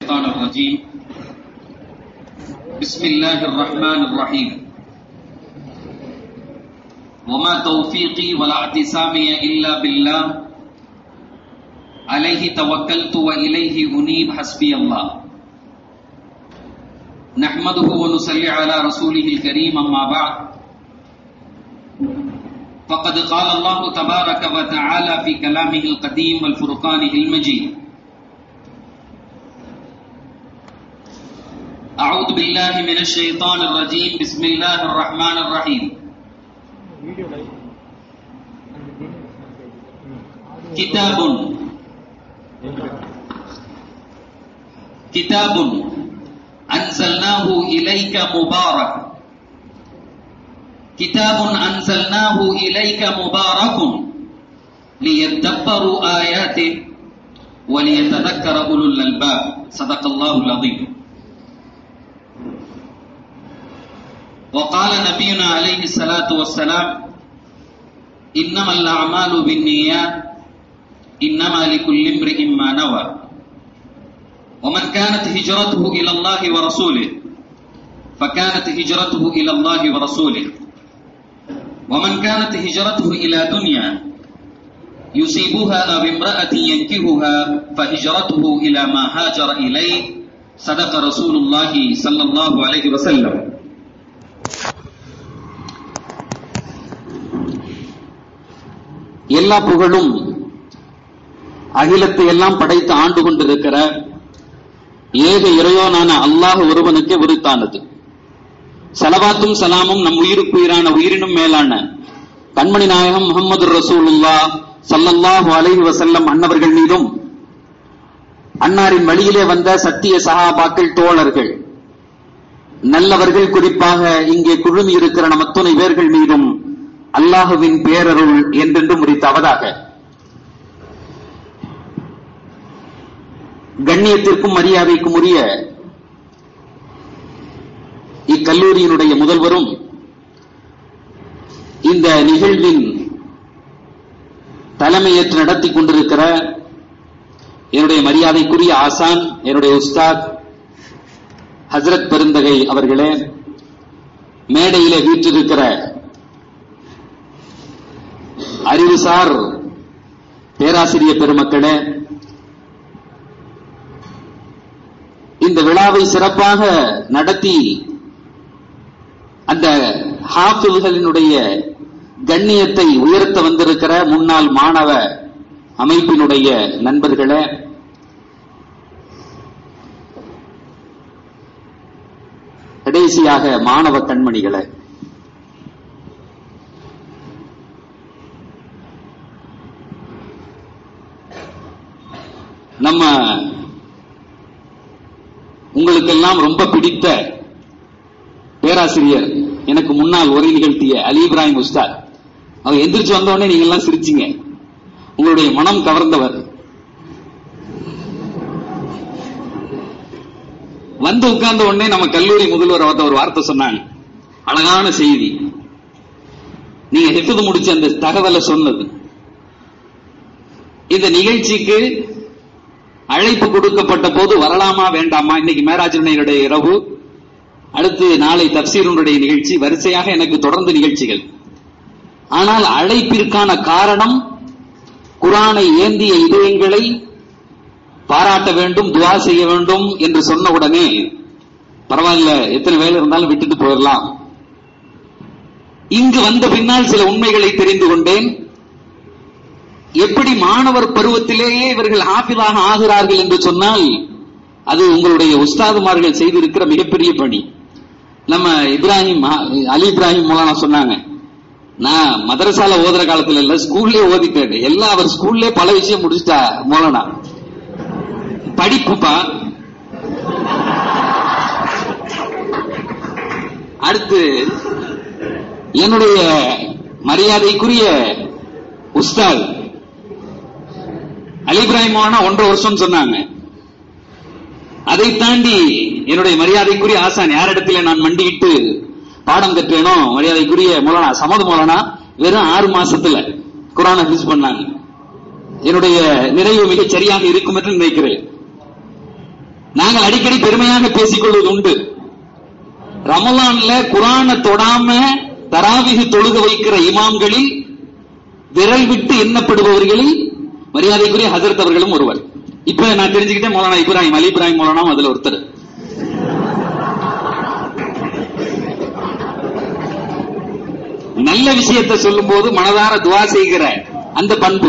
الشيطان الرجيم بسم الله الرحمن الرحيم وما توفيقي ولا اعتصامي إلا بالله عليه توكلت وإليه أنيب حسبي الله نحمده ونصلي على رسوله الكريم أما بعد فقد قال الله تبارك وتعالى في كلامه القديم والفرقانه المجيد أعوذ بالله من الشيطان الرجيم بسم الله الرحمن الرحيم كتاب كتاب أنزلناه إليك مبارك كتاب أنزلناه إليك مبارك ليدبروا آياته وليتذكر أولو الألباب صدق الله العظيم وقال نبينا عليه الصلاة والسلام إنما الأعمال بالنيات إنما لكل امرئ ما نوى ومن كانت هجرته إلى الله ورسوله فكانت هجرته إلى الله ورسوله ومن كانت هجرته إلى دنيا يصيبها أو امرأة ينكهها فهجرته إلى ما هاجر إليه صدق رسول الله صلى الله عليه وسلم எல்லா புகழும் அகிலத்தை எல்லாம் படைத்து ஆண்டு கொண்டிருக்கிற ஏக இறையோனான அல்லாஹ் ஒருவனுக்கு உரித்தானது சலவாத்தும் சலாமும் நம் உயிருக்கு உயிரான உயிரினும் மேலான கண்மணி நாயகம் முகமது ரசூலுல்லா சல்லல்லாஹு அலைஹி வசல்லம் அன்னவர்கள் மீதும் அன்னாரின் வழியிலே வந்த சத்திய சகாபாக்கள் தோழர்கள் நல்லவர்கள் குறிப்பாக இங்கே குழுமி இருக்கிற நம் அத்துணை பேர்கள் மீதும் அல்லாஹுவின் பேரருள் என்றென்று முடித்தவதாக கண்ணியத்திற்கும் மரியாதைக்கும் உரிய இக்கல்லூரியினுடைய முதல்வரும் இந்த நிகழ்வின் தலைமையேற்று நடத்தி கொண்டிருக்கிற என்னுடைய மரியாதைக்குரிய ஆசான் என்னுடைய உஸ்தாத் ஹசரத் பெருந்தகை அவர்களே மேடையிலே வீற்றிருக்கிற அறிவுசார் பேராசிரியர் பெருமக்களே இந்த விழாவை சிறப்பாக நடத்தி அந்த ஹாஃபில்களினுடைய கண்ணியத்தை உயர்த்த வந்திருக்கிற முன்னாள் மாணவ அமைப்பினுடைய நண்பர்களே கடைசியாக மாணவ கண்மணிகளே நம்ம உங்களுக்கெல்லாம் ரொம்ப பிடித்த பேராசிரியர் எனக்கு முன்னால் உரை நிகழ்த்திய அலி இப்ராஹிம் உஸ்தாத் அவர் எந்திரிச்சு வந்த உடனே நீங்க எல்லாம் சிரிச்சீங்க உங்களுடைய மனம் கவர்ந்தவர் வந்து உட்கார்ந்த உடனே நம்ம கல்லூரி முதல்வர் அவர்த்த ஒரு வார்த்தை சொன்னாங்க அழகான செய்தி நீங்க ஹெஃபது முடிச்ச அந்த தகவலை சொன்னது இந்த நிகழ்ச்சிக்கு அழைப்பு கொடுக்கப்பட்ட போது வரலாமா வேண்டாமா இன்னைக்கு மேராஜனுடைய இரவு அடுத்து நாளை தப்சீருடைய நிகழ்ச்சி வரிசையாக எனக்கு தொடர்ந்து நிகழ்ச்சிகள் ஆனால் அழைப்பிற்கான காரணம் குரானை ஏந்திய இதயங்களை பாராட்ட வேண்டும் துவா செய்ய வேண்டும் என்று சொன்ன உடனே பரவாயில்ல எத்தனை வேலை இருந்தாலும் விட்டுட்டு போயிடலாம் இங்கு வந்த பின்னால் சில உண்மைகளை தெரிந்து கொண்டேன் எப்படி மாணவர் பருவத்திலேயே இவர்கள் ஹாஃபிலாக ஆகிறார்கள் என்று சொன்னால் அது உங்களுடைய உஸ்தாதுமார்கள் செய்திருக்கிற மிகப்பெரிய பணி நம்ம இப்ராஹிம் அலி இப்ராஹிம் மூலானா சொன்னாங்க நான் மதரசால ஓதுற காலத்துல இல்ல ஸ்கூல்லே ஓதிட்டேன் எல்லாம் அவர் ஸ்கூல்லே பல விஷயம் முடிச்சிட்டா மோலனா படிப்புப்பா அடுத்து என்னுடைய மரியாதைக்குரிய உஸ்தாத் அலி இப்ராஹிமான ஒன்றரை வருஷம் சொன்னாங்க அதை தாண்டி என்னுடைய மரியாதைக்குரிய ஆசான் யாரிடத்துல நான் மண்டியிட்டு பாடம் கற்றேனோ மரியாதைக்குரிய மௌலானா சமது மௌலானா வெறும் ஆறு மாசத்துல குரானை ஹிஸ் பண்ணாங்க என்னுடைய நிறைவு மிகச் சரியாக இருக்கும் என்று நினைக்கிறேன் நாங்கள் அடிக்கடி பெருமையாக பேசிக்கொள்வது உண்டு ரமலான்ல குரானை தொடாம தராவிகு தொழுக வைக்கிற இமாம்களில் விரல் விட்டு எண்ணப்படுபவர்களில் மரியாதைக்குரிய ஹசரத் அவர்களும் ஒருவர் இப்ப நான் தெரிஞ்சுக்கிட்டேன் மௌலானா இப்ராஹிம் அலி இப்ராஹிம் மௌலானா அதுல ஒருத்தர் நல்ல விஷயத்தை சொல்லும் போது மனதார துவா செய்கிற அந்த பண்பு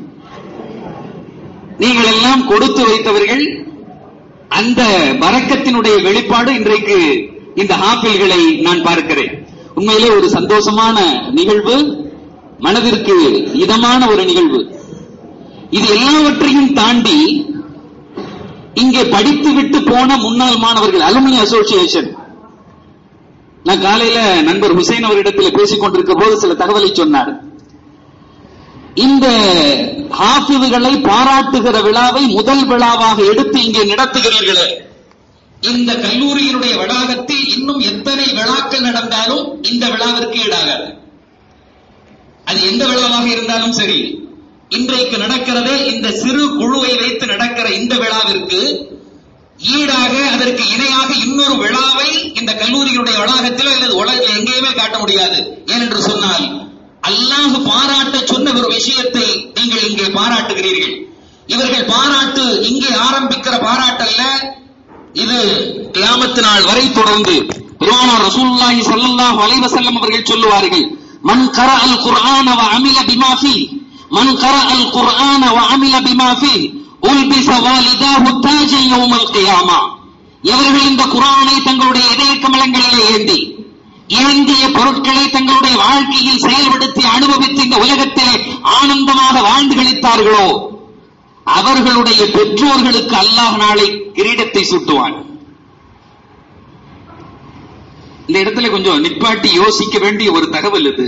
நீங்கள் எல்லாம் கொடுத்து வைத்தவர்கள் அந்த வரக்கத்தினுடைய வெளிப்பாடு இன்றைக்கு இந்த ஆப்பிள்களை நான் பார்க்கிறேன் உண்மையிலே ஒரு சந்தோஷமான நிகழ்வு மனதிற்கு இதமான ஒரு நிகழ்வு இது எல்லாவற்றையும் தாண்டி இங்கே படித்து விட்டு போன முன்னாள் மாணவர்கள் அலுமினி அசோசியேஷன் நான் காலையில நண்பர் ஹுசைன் அவரிடத்தில் பேசிக் கொண்டிருக்க போது சில தகவலை சொன்னார் இந்த ஹாஃபிதுகளை பாராட்டுகிற விழாவை முதல் விழாவாக எடுத்து இங்கே நடத்துகிறீர்களே இந்த கல்லூரியினுடைய வளாகத்தில் இன்னும் எத்தனை விழாக்கள் நடந்தாலும் இந்த விழாவிற்கு ஈடாகாது அது எந்த விழாவாக இருந்தாலும் சரி இன்றைக்கு நடக்கிறதே இந்த சிறு குழுவை வைத்து நடக்கிற இந்த விழாவிற்கு ஈடாக அதற்கு இணையாக இன்னொரு விழாவை இந்த கல்லூரியினுடைய வளாகத்திலோ அல்லது உலகில் எங்கேயுமே காட்ட முடியாது ஏனென்று சொன்னால் அல்லாஹ் பாராட்ட சொன்ன ஒரு விஷயத்தை நீங்கள் இங்கே பாராட்டுகிறீர்கள் இவர்கள் பாராட்டு இங்கே ஆரம்பிக்கிற பாராட்டல்ல இது கியாமத்து நாள் வரை தொடர்ந்து பெருமானார் ரசூலுல்லாஹி ஸல்லல்லாஹு அலைஹி வஸல்லம் அவர்கள் சொல்லுவார்கள் மன் கரஅ அல் குர்ஆன வ அமில பிமா ஃபீ மன் கரஅ அல் குர்ஆன வ அமில பிமா ஃபீ உல்பிஸ வாலிதாஹு தாஜன் யௌமல் கியாமா எவர்கள் இந்த குர்ஆனை தங்களுடைய இதய கமலங்களிலே ஏந்தி ஏந்திய பொருட்களை தங்களுடைய வாழ்க்கையில் செயல்படுத்தி அனுபவித்து இந்த உலகத்திலே ஆனந்தமாக வாழ்ந்து கழித்தார்களோ அவர்களுடைய பெற்றோர்களுக்கு அல்லாஹ் நாளை கிரீடத்தை சூட்டுவான் இந்த இடத்துல கொஞ்சம் நிப்பாட்டி யோசிக்க வேண்டிய ஒரு தகவல் இது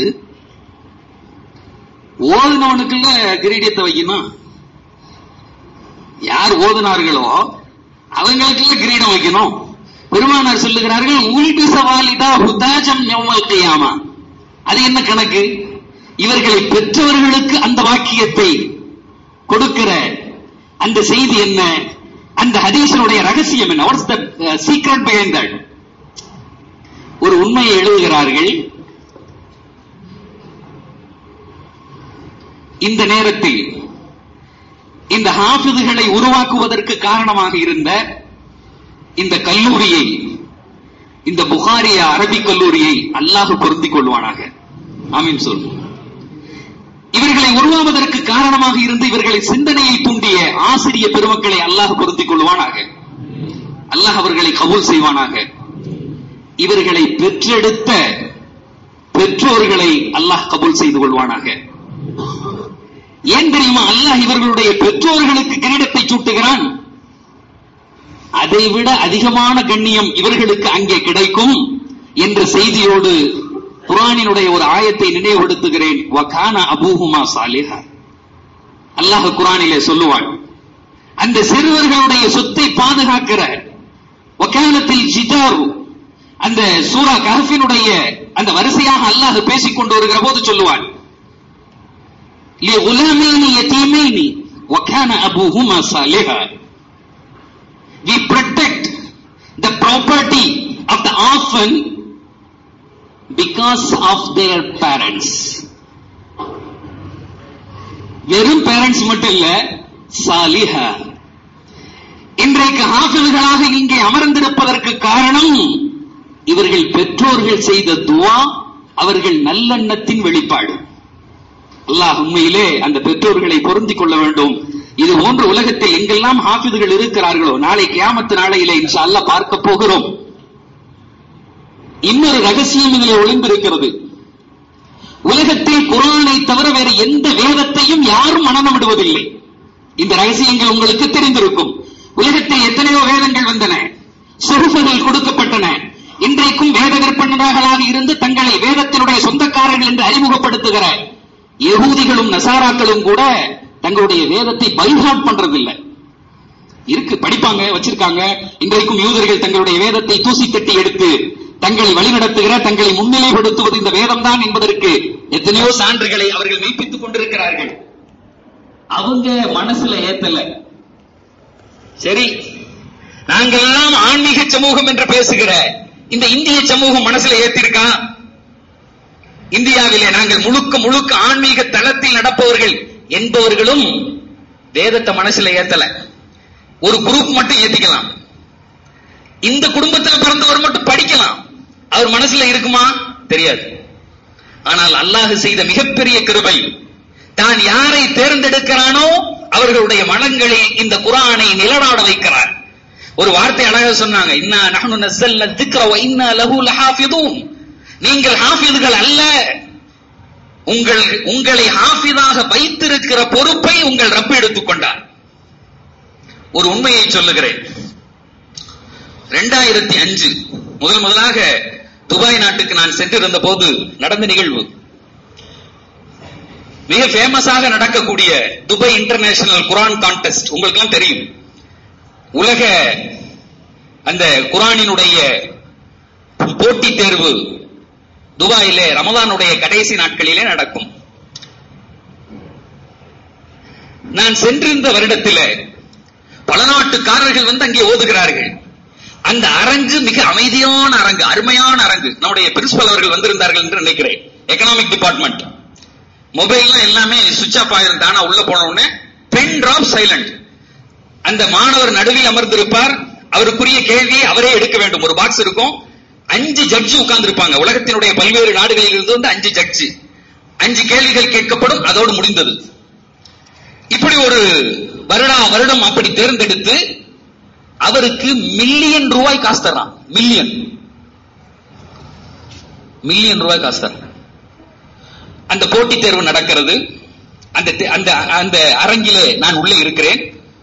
ஓதுனவனுக்குள்ள கிரீடத்தை வைக்கணும் யார் ஓதுனார்களோ அவங்களுக்குள்ள கிரீடம் வைக்கணும் பெருமானார் சொல்லுகிறார்கள் உல்பி சவாலிதா ஹுதாஜம் யௌமல் கியாமா அது என்ன கணக்கு இவர்களை பெற்றவர்களுக்கு அந்த வாக்கியத்தை கொடுக்கிற அந்த செய்தி என்ன அந்த ஹதீஸனுடைய ரகசியம் என்ன what's the secret behind that ஒரு உண்மையை எழுதுகிறார்கள் இந்த நேரத்தில் இந்த ஹாஃபிதுகளை உருவாக்குவதற்கு காரணமாக இருந்த இந்த கல்லூரியை இந்த புகாரிய அரபிக் கல்லூரியை அல்லாஹ் பொருந்திக் கொள்வானாக ஆமீன் சொல் இவர்களை உருவாவதற்கு காரணமாக இருந்து இவர்களை சிந்தனையை தூண்டிய ஆசிரிய பெருமக்களை அல்லாஹ் பொருந்திக் கொள்வானாக அல்லாஹ் அவர்களை கபூல் செய்வானாக இவர்களை பெற்றெடுத்த பெற்றோர்களை அல்லாஹ் கபூல் செய்து கொள்வானாக ஏன் தெரியுமா அல்லாஹ் இவர்களுடைய பெற்றோர்களுக்கு கிரீடத்தை சூட்டுகிறான் அதைவிட அதிகமான கண்ணியம் இவர்களுக்கு அங்கே கிடைக்கும் என்ற செய்தியோடு குரானினுடைய ஒரு ஆயத்தை நினைவுபடுத்துகிறேன் வகான அபூஹுமா சாலிஹா அல்லாஹ் குரானிலே சொல்லுவான் அந்த சிறுவர்களுடைய சொத்தை பாதுகாக்கிற வக்காலத்தில் ஜிதாரு அந்த சூரா கஹஃபினுடைய அந்த வரிசையாக அல்லாஹ் பேசிக் கொண்டு வருகிற போது சொல்லுவான் لغلامين يتيمين وكان أبوهما صالحا we protect the property of the orphan because of their parents வெறும் பேரண்ட்ஸ் மட்டும் இல்ல சாலிஹா இன்றைக்கு ஹாஃபில்களாக இங்கே அமர்ந்திருப்பதற்கு காரணம் இவர்கள் பெற்றோர்கள் செய்த துவா அவர்கள் நல்லெண்ணத்தின் வெளிப்பாடு அல்லாஹ் உண்மையிலே அந்த பெற்றோர்களை பொருந்திக் கொள்ள வேண்டும் இது போன்ற உலகத்தில் எங்கெல்லாம் ஹாஃபிதுகள் இருக்கிறார்களோ நாளை கியாமத்து நாளையிலே இன்ஷா அல்லாஹ் பார்க்க போகிறோம் இன்னொரு ரகசியம் இதில் ஒளிந்திருக்கிறது உலகத்தில் குரானை தவிர வேறு எந்த வேதத்தையும் யாரும் மனநமிடுவதில்லை இந்த ரகசியங்கள் உங்களுக்கு தெரிந்திருக்கும் உலகத்தில் எத்தனையோ வேதங்கள் வந்தன சொகுப்புகள் கொடுக்கப்பட்டன இன்றைக்கும் வேத விற்பனர்களாக இருந்து தங்களை வேதத்தினுடைய சொந்தக்காரர்கள் என்று அறிமுகப்படுத்துகிற யகூதிகளும் நசாராக்களும் கூட தங்களுடைய வேதத்தை பைஹாட் பண்றதில்லை இருக்கு படிப்பாங்க வச்சிருக்காங்க இன்றைக்கும் யூதர்கள் தங்களுடைய வேதத்தை தூசி தட்டி எடுத்து தங்களை வழிநடத்துகிற தங்களை முன்னிலைப்படுத்துவது இந்த வேதம் தான் என்பதற்கு எத்தனையோ சான்றுகளை அவர்கள் மெய்ப்பித்துக் கொண்டிருக்கிறார்கள் அவங்க மனசுல ஏத்தல சரி நாங்கள் எல்லாம் ஆன்மீக சமூகம் என்று பேசுகிற இந்த இந்திய சமூகம் மனசுல ஏத்திருக்கா இந்தியாவிலே நாங்கள் முழுக்க முழுக்க ஆன்மீக தளத்தில் நடப்பவர்கள் என்பவர்களும் வேதத்தை மனசுல ஏத்தல ஒரு குரூப் மட்டும் ஏத்திக்கலாம் இந்த குடும்பத்தில் பிறந்தவர் மட்டும் படிக்கலாம் அவர் மனசுல இருக்குமா தெரியாது ஆனால் அல்லாஹ் செய்த மிகப்பெரிய கிருபை தான் யாரை தேர்ந்தெடுக்கிறானோ அவர்களுடைய மனங்களில் இந்த குரானை நிலநாட வைக்கிறார் ஒரு வார்த்தை அழகாக சொன்னாங்க இன்னா நஹ்னு நஸ்ஸல்ன திக்ர வ இன்னா லஹு லஹாஃபிதூன் நீங்கள் ஹாஃபிதுகள் அல்ல உங்கள் உங்களை ஹாஃபிதாக வைத்திருக்கிற பொறுப்பை உங்கள் ரப்பு எடுத்துக்கொண்டார் ஒரு உண்மையை சொல்லுகிறேன் ரெண்டாயிரத்தி அஞ்சு முதல் முதலாக துபாய் நாட்டுக்கு நான் சென்றிருந்த போது நடந்த நிகழ்வு மிக ஃபேமஸாக நடக்கக்கூடிய துபாய் இன்டர்நேஷனல் குரான் கான்டெஸ்ட் உங்களுக்கு எல்லாம் தெரியும் உலக அந்த குரானினுடைய போட்டி தேர்வு துபாயிலே ரமதானுடைய கடைசி நாட்களிலே நடக்கும் நான் சென்றிருந்த வருடத்திலே பல நாட்டுக்காரர்கள் வந்து அங்கே ஓதுகிறார்கள் அந்த அரங்கு மிக அமைதியான அரங்கு அருமையான அரங்கு நம்முடைய பிரின்சிபல் அவர்கள் வந்திருந்தார்கள் என்று நினைக்கிறேன் எக்கனாமிக் டிபார்ட்மெண்ட் மொபைல்லாம் எல்லாமே சுவிட்ச் ஆஃப் ஆயிருந்தா ஆனா உள்ள போன உடனே பென் டிராப் சைலண்ட் அந்த மாணவர் நடுவில் அமர்ந்திருப்பார் அவருக்குரிய கேள்வியை அவரே எடுக்க வேண்டும் ஒரு பாக்ஸ் இருக்கும் அஞ்சு ஜட்ஜி உட்கார்ந்து இருப்பாங்க உலகத்தினுடைய பல்வேறு நாடுகளில் இருந்து வந்து அஞ்சு ஜட்ஜி அஞ்சு கேள்விகள் கேட்கப்படும் அதோடு முடிந்தது இப்படி ஒரு வருடா வருடம் அப்படி தேர்ந்தெடுத்து அவருக்கு மில்லியன் ரூபாய் காசு தர்றான் மில்லியன் மில்லியன் ரூபாய் காசு தர்றான் அந்த போட்டித் தேர்வு நடக்கிறது அந்த தே- அந்த அந்த அரங்கிலே நான் உள்ளே இருக்கிறேன்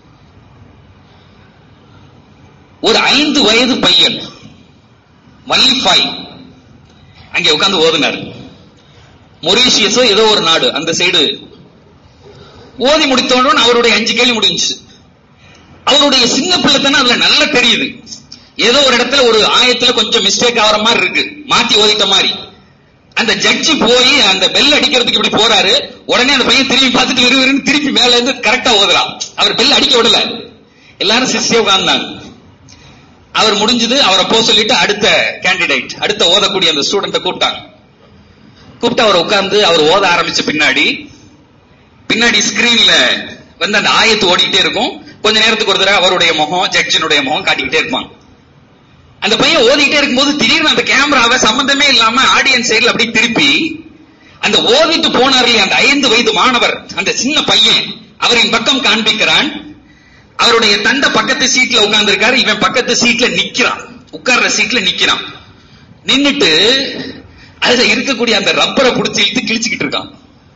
ஒரு ஐந்து வயது பையன் மல்லிஃபாய் அங்கே உட்கார்ந்து ஓதுனார் மொரீஷியஸோ ஏதோ ஒரு நாடு அந்த சைடு ஓதி முடித்தவுடன் அவருடைய அஞ்சு கேள்வி முடிஞ்சுச்சு அவருடைய சின்ன பிள்ளைத்தனம் அதுல நல்லா தெரியுது ஏதோ ஒரு இடத்துல ஒரு ஆயத்துல கொஞ்சம் மிஸ்டேக் ஆகிற மாதிரி இருக்கு மாத்தி ஓதிட்ட மாதிரி அந்த ஜட்ஜி போய் அந்த பெல் அடிக்கிறதுக்கு இப்படி போறாரு உடனே அந்த பையன் திரும்பி பார்த்துட்டு விறுவிறுன்னு திருப்பி மேல இருந்து கரெக்டா ஓதுறான் அவர் பெல் அடிக்க விடல எல்லாரும் சிஸ்டே உட்கார்ந்தாங்க அவர் முடிஞ்சது அவரை போக சொல்லிட்டு அடுத்த கேண்டிடேட் அடுத்த ஓதக்கூடிய அந்த ஸ்டூடெண்ட்டை கூப்பிட்டாங்க கூப்பிட்டு அவர் உட்கார்ந்து அவர் ஓத ஆரம்பிச்ச பின்னாடி பின்னாடி ஸ்கிரீன்ல வந்து அந்த ஆயத்து ஓடிக்கிட்டே இருக்கும் கொஞ்ச நேரத்துக்கு ஒரு தடவை அவருடைய முகம் ஜட்ஜினுடைய முகம் காட்டிக்கிட்டே இருப்பாங்க அந்த பையன் ஓதிக்கிட்டே இருக்கும்போது திடீர்னு அந்த கேமராவை சம்பந்தமே இல்லாம ஆடியன்ஸ் சைடுல அப்படி திருப்பி அந்த ஓதிட்டு போனார் இல்லையா அந்த ஐந்து வயது மாணவர் அந்த சின்ன பையன் அவரின் பக்கம் காண்பிக்கிறான் அவருடைய தந்தை பக்கத்து சீட்ல உட்கார்ந்திருக்காரு இவன் பக்கத்து சீட்ல நிக்கிறான் உட்கார்ற சீட்ல நிக்கிறான் நின்னுட்டு அதுல இருக்கக்கூடிய அந்த ரப்பரை புடிச்சு இழுத்து கிழிச்சுக்கிட்டு இருக்கான்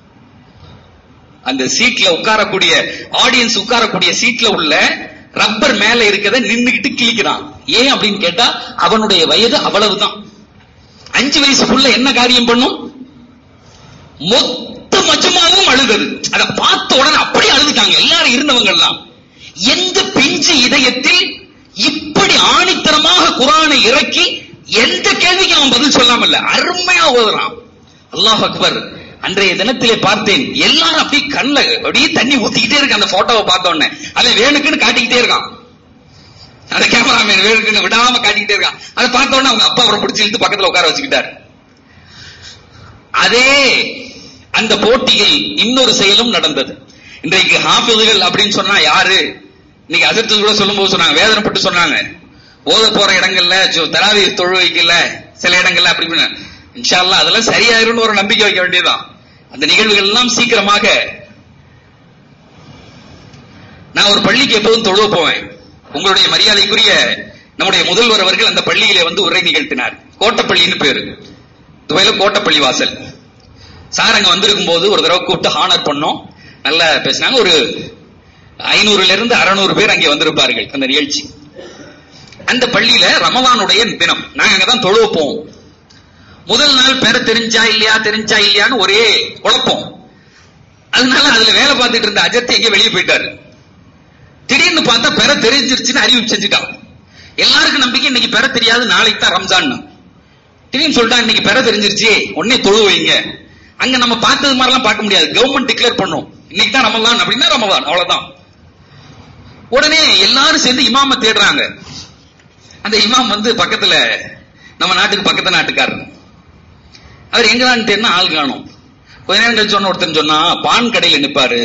அந்த சீட்ல உட்காரக்கூடிய ஆடியன்ஸ் உட்காரக்கூடிய சீட்ல உள்ள ரப்பர் மேல இருக்கத நின்னுகிட்டு கிழிக்கிறான் ஏன் அப்படின்னு கேட்டா அவனுடைய வயது அவ்வளவுதான் அஞ்சு வயசு புள்ள என்ன காரியம் பண்ணும் மொத்த மச்சமாவும் அழுதது அதை பார்த்த உடனே அப்படியே அழுதுட்டாங்க எல்லாரும் இருந்தவங்க எல்லாம் எந்த பிஞ்சு இதயத்தில் இப்படி ஆணித்தரமாக குரானை இறக்கி எந்த கேள்விக்கும் அவன் பதில் சொல்லாமல்ல அருமையா ஓதுறான் அல்லாஹ் அக்பர் அன்றைய தினத்திலே பார்த்தேன் எல்லாரும் அப்படியே கண்ணுல அப்படியே தண்ணி ஊத்திக்கிட்டே இருக்கு அந்த போட்டோவை பார்த்த உடனே அதை வேணுக்குன்னு காட்டிக்கிட்டே இருக்கான் அந்த கேமராமேன் வேணுக்குன்னு விடாம காட்டிக்கிட்டே இருக்கான் அதை பார்த்த உடனே அவங்க அப்பா அவரை பிடிச்சி இழுத்து பக்கத்துல உட்கார வச்சுக்கிட்டாரு அதே அந்த போட்டியில் இன்னொரு செயலும் நடந்தது இன்றைக்கு ஹாஃபிதுகள் அப்படின்னு சொன்னா யாரு இன்னைக்கு அசத்து கூட சொல்லும்போது சொன்னாங்க வேதனைப்பட்டு சொன்னாங்க ஓத போற இடங்கள்ல சு- தராவி தொழுவைக்கல சில இடங்கள்ல அப்படி இப்படின்னு. இன்ஷா அல்லாஹ் அதெல்லாம் சரியாயிரும்னு ஒரு நம்பிக்கை வைக்க வேண்டியதுதான் அந்த நிகழ்வுகள் எல்லாம் சீக்கிரமாக நான் ஒரு பள்ளிக்கு எப்போதும் தொழுவ போவேன் உங்களுடைய மரியாதைக்குரிய நம்முடைய முதல்வர் அவர்கள் அந்த பள்ளியிலே வந்து உரை நிகழ்த்தினார் கோட்டப்பள்ளின்னு பேரு துவையில கோட்டப்பள்ளி வாசல் சார் அங்க வந்திருக்கும் போது ஒரு தடவை கூப்பிட்டு ஹானர் பண்ணோம் நல்லா பேசினாங்க ஒரு ஐநூறுல இருந்து அறுநூறு பேர் அங்கே வந்திருப்பார்கள் அந்த நிகழ்ச்சி அந்த பள்ளியில ரமவானுடைய தினம் நாங்க அங்கதான் தொழுவ போவோம் முதல் நாள் பேர தெரிஞ்சா இல்லையா தெரிஞ்சா இல்லையான்னு ஒரே குழப்பம் அதனால அதுல வேலை பார்த்துட்டு இருந்த அஜத் எங்க வெளியே போயிட்டாரு திடீர்னு பார்த்தா பெற தெரிஞ்சிருச்சுன்னு அறிவிப்பு செஞ்சுட்டான் எல்லாருக்கும் நம்பிக்கை இன்னைக்கு பெற தெரியாது நாளைக்கு தான் ரம்ஜான் திடீர்னு சொல்லிட்டாங்க இன்னைக்கு பெற தெரிஞ்சிருச்சு உடனே தொழு வைங்க அங்க நம்ம பார்த்தது மாதிரிலாம் பார்க்க முடியாது கவர்மெண்ட் டிக்ளேர் பண்ணும் இன்னைக்கு தான் ரமலான் அப்படின்னா ரமலான் அவ்வளவுதான் உடனே எல்லாரும் சேர்ந்து இமாம தேடுறாங்க அந்த இமாம் வந்து பக்கத்துல நம்ம நாட்டுக்கு பக்கத்து நாட்டுக்காரர் அவர் எங்கதான் தேடினா ஆள் காணும் கொஞ்ச நேரம் கழிச்சு சொன்ன ஒருத்தன் சொன்னா பான் கடையில நிப்பாரு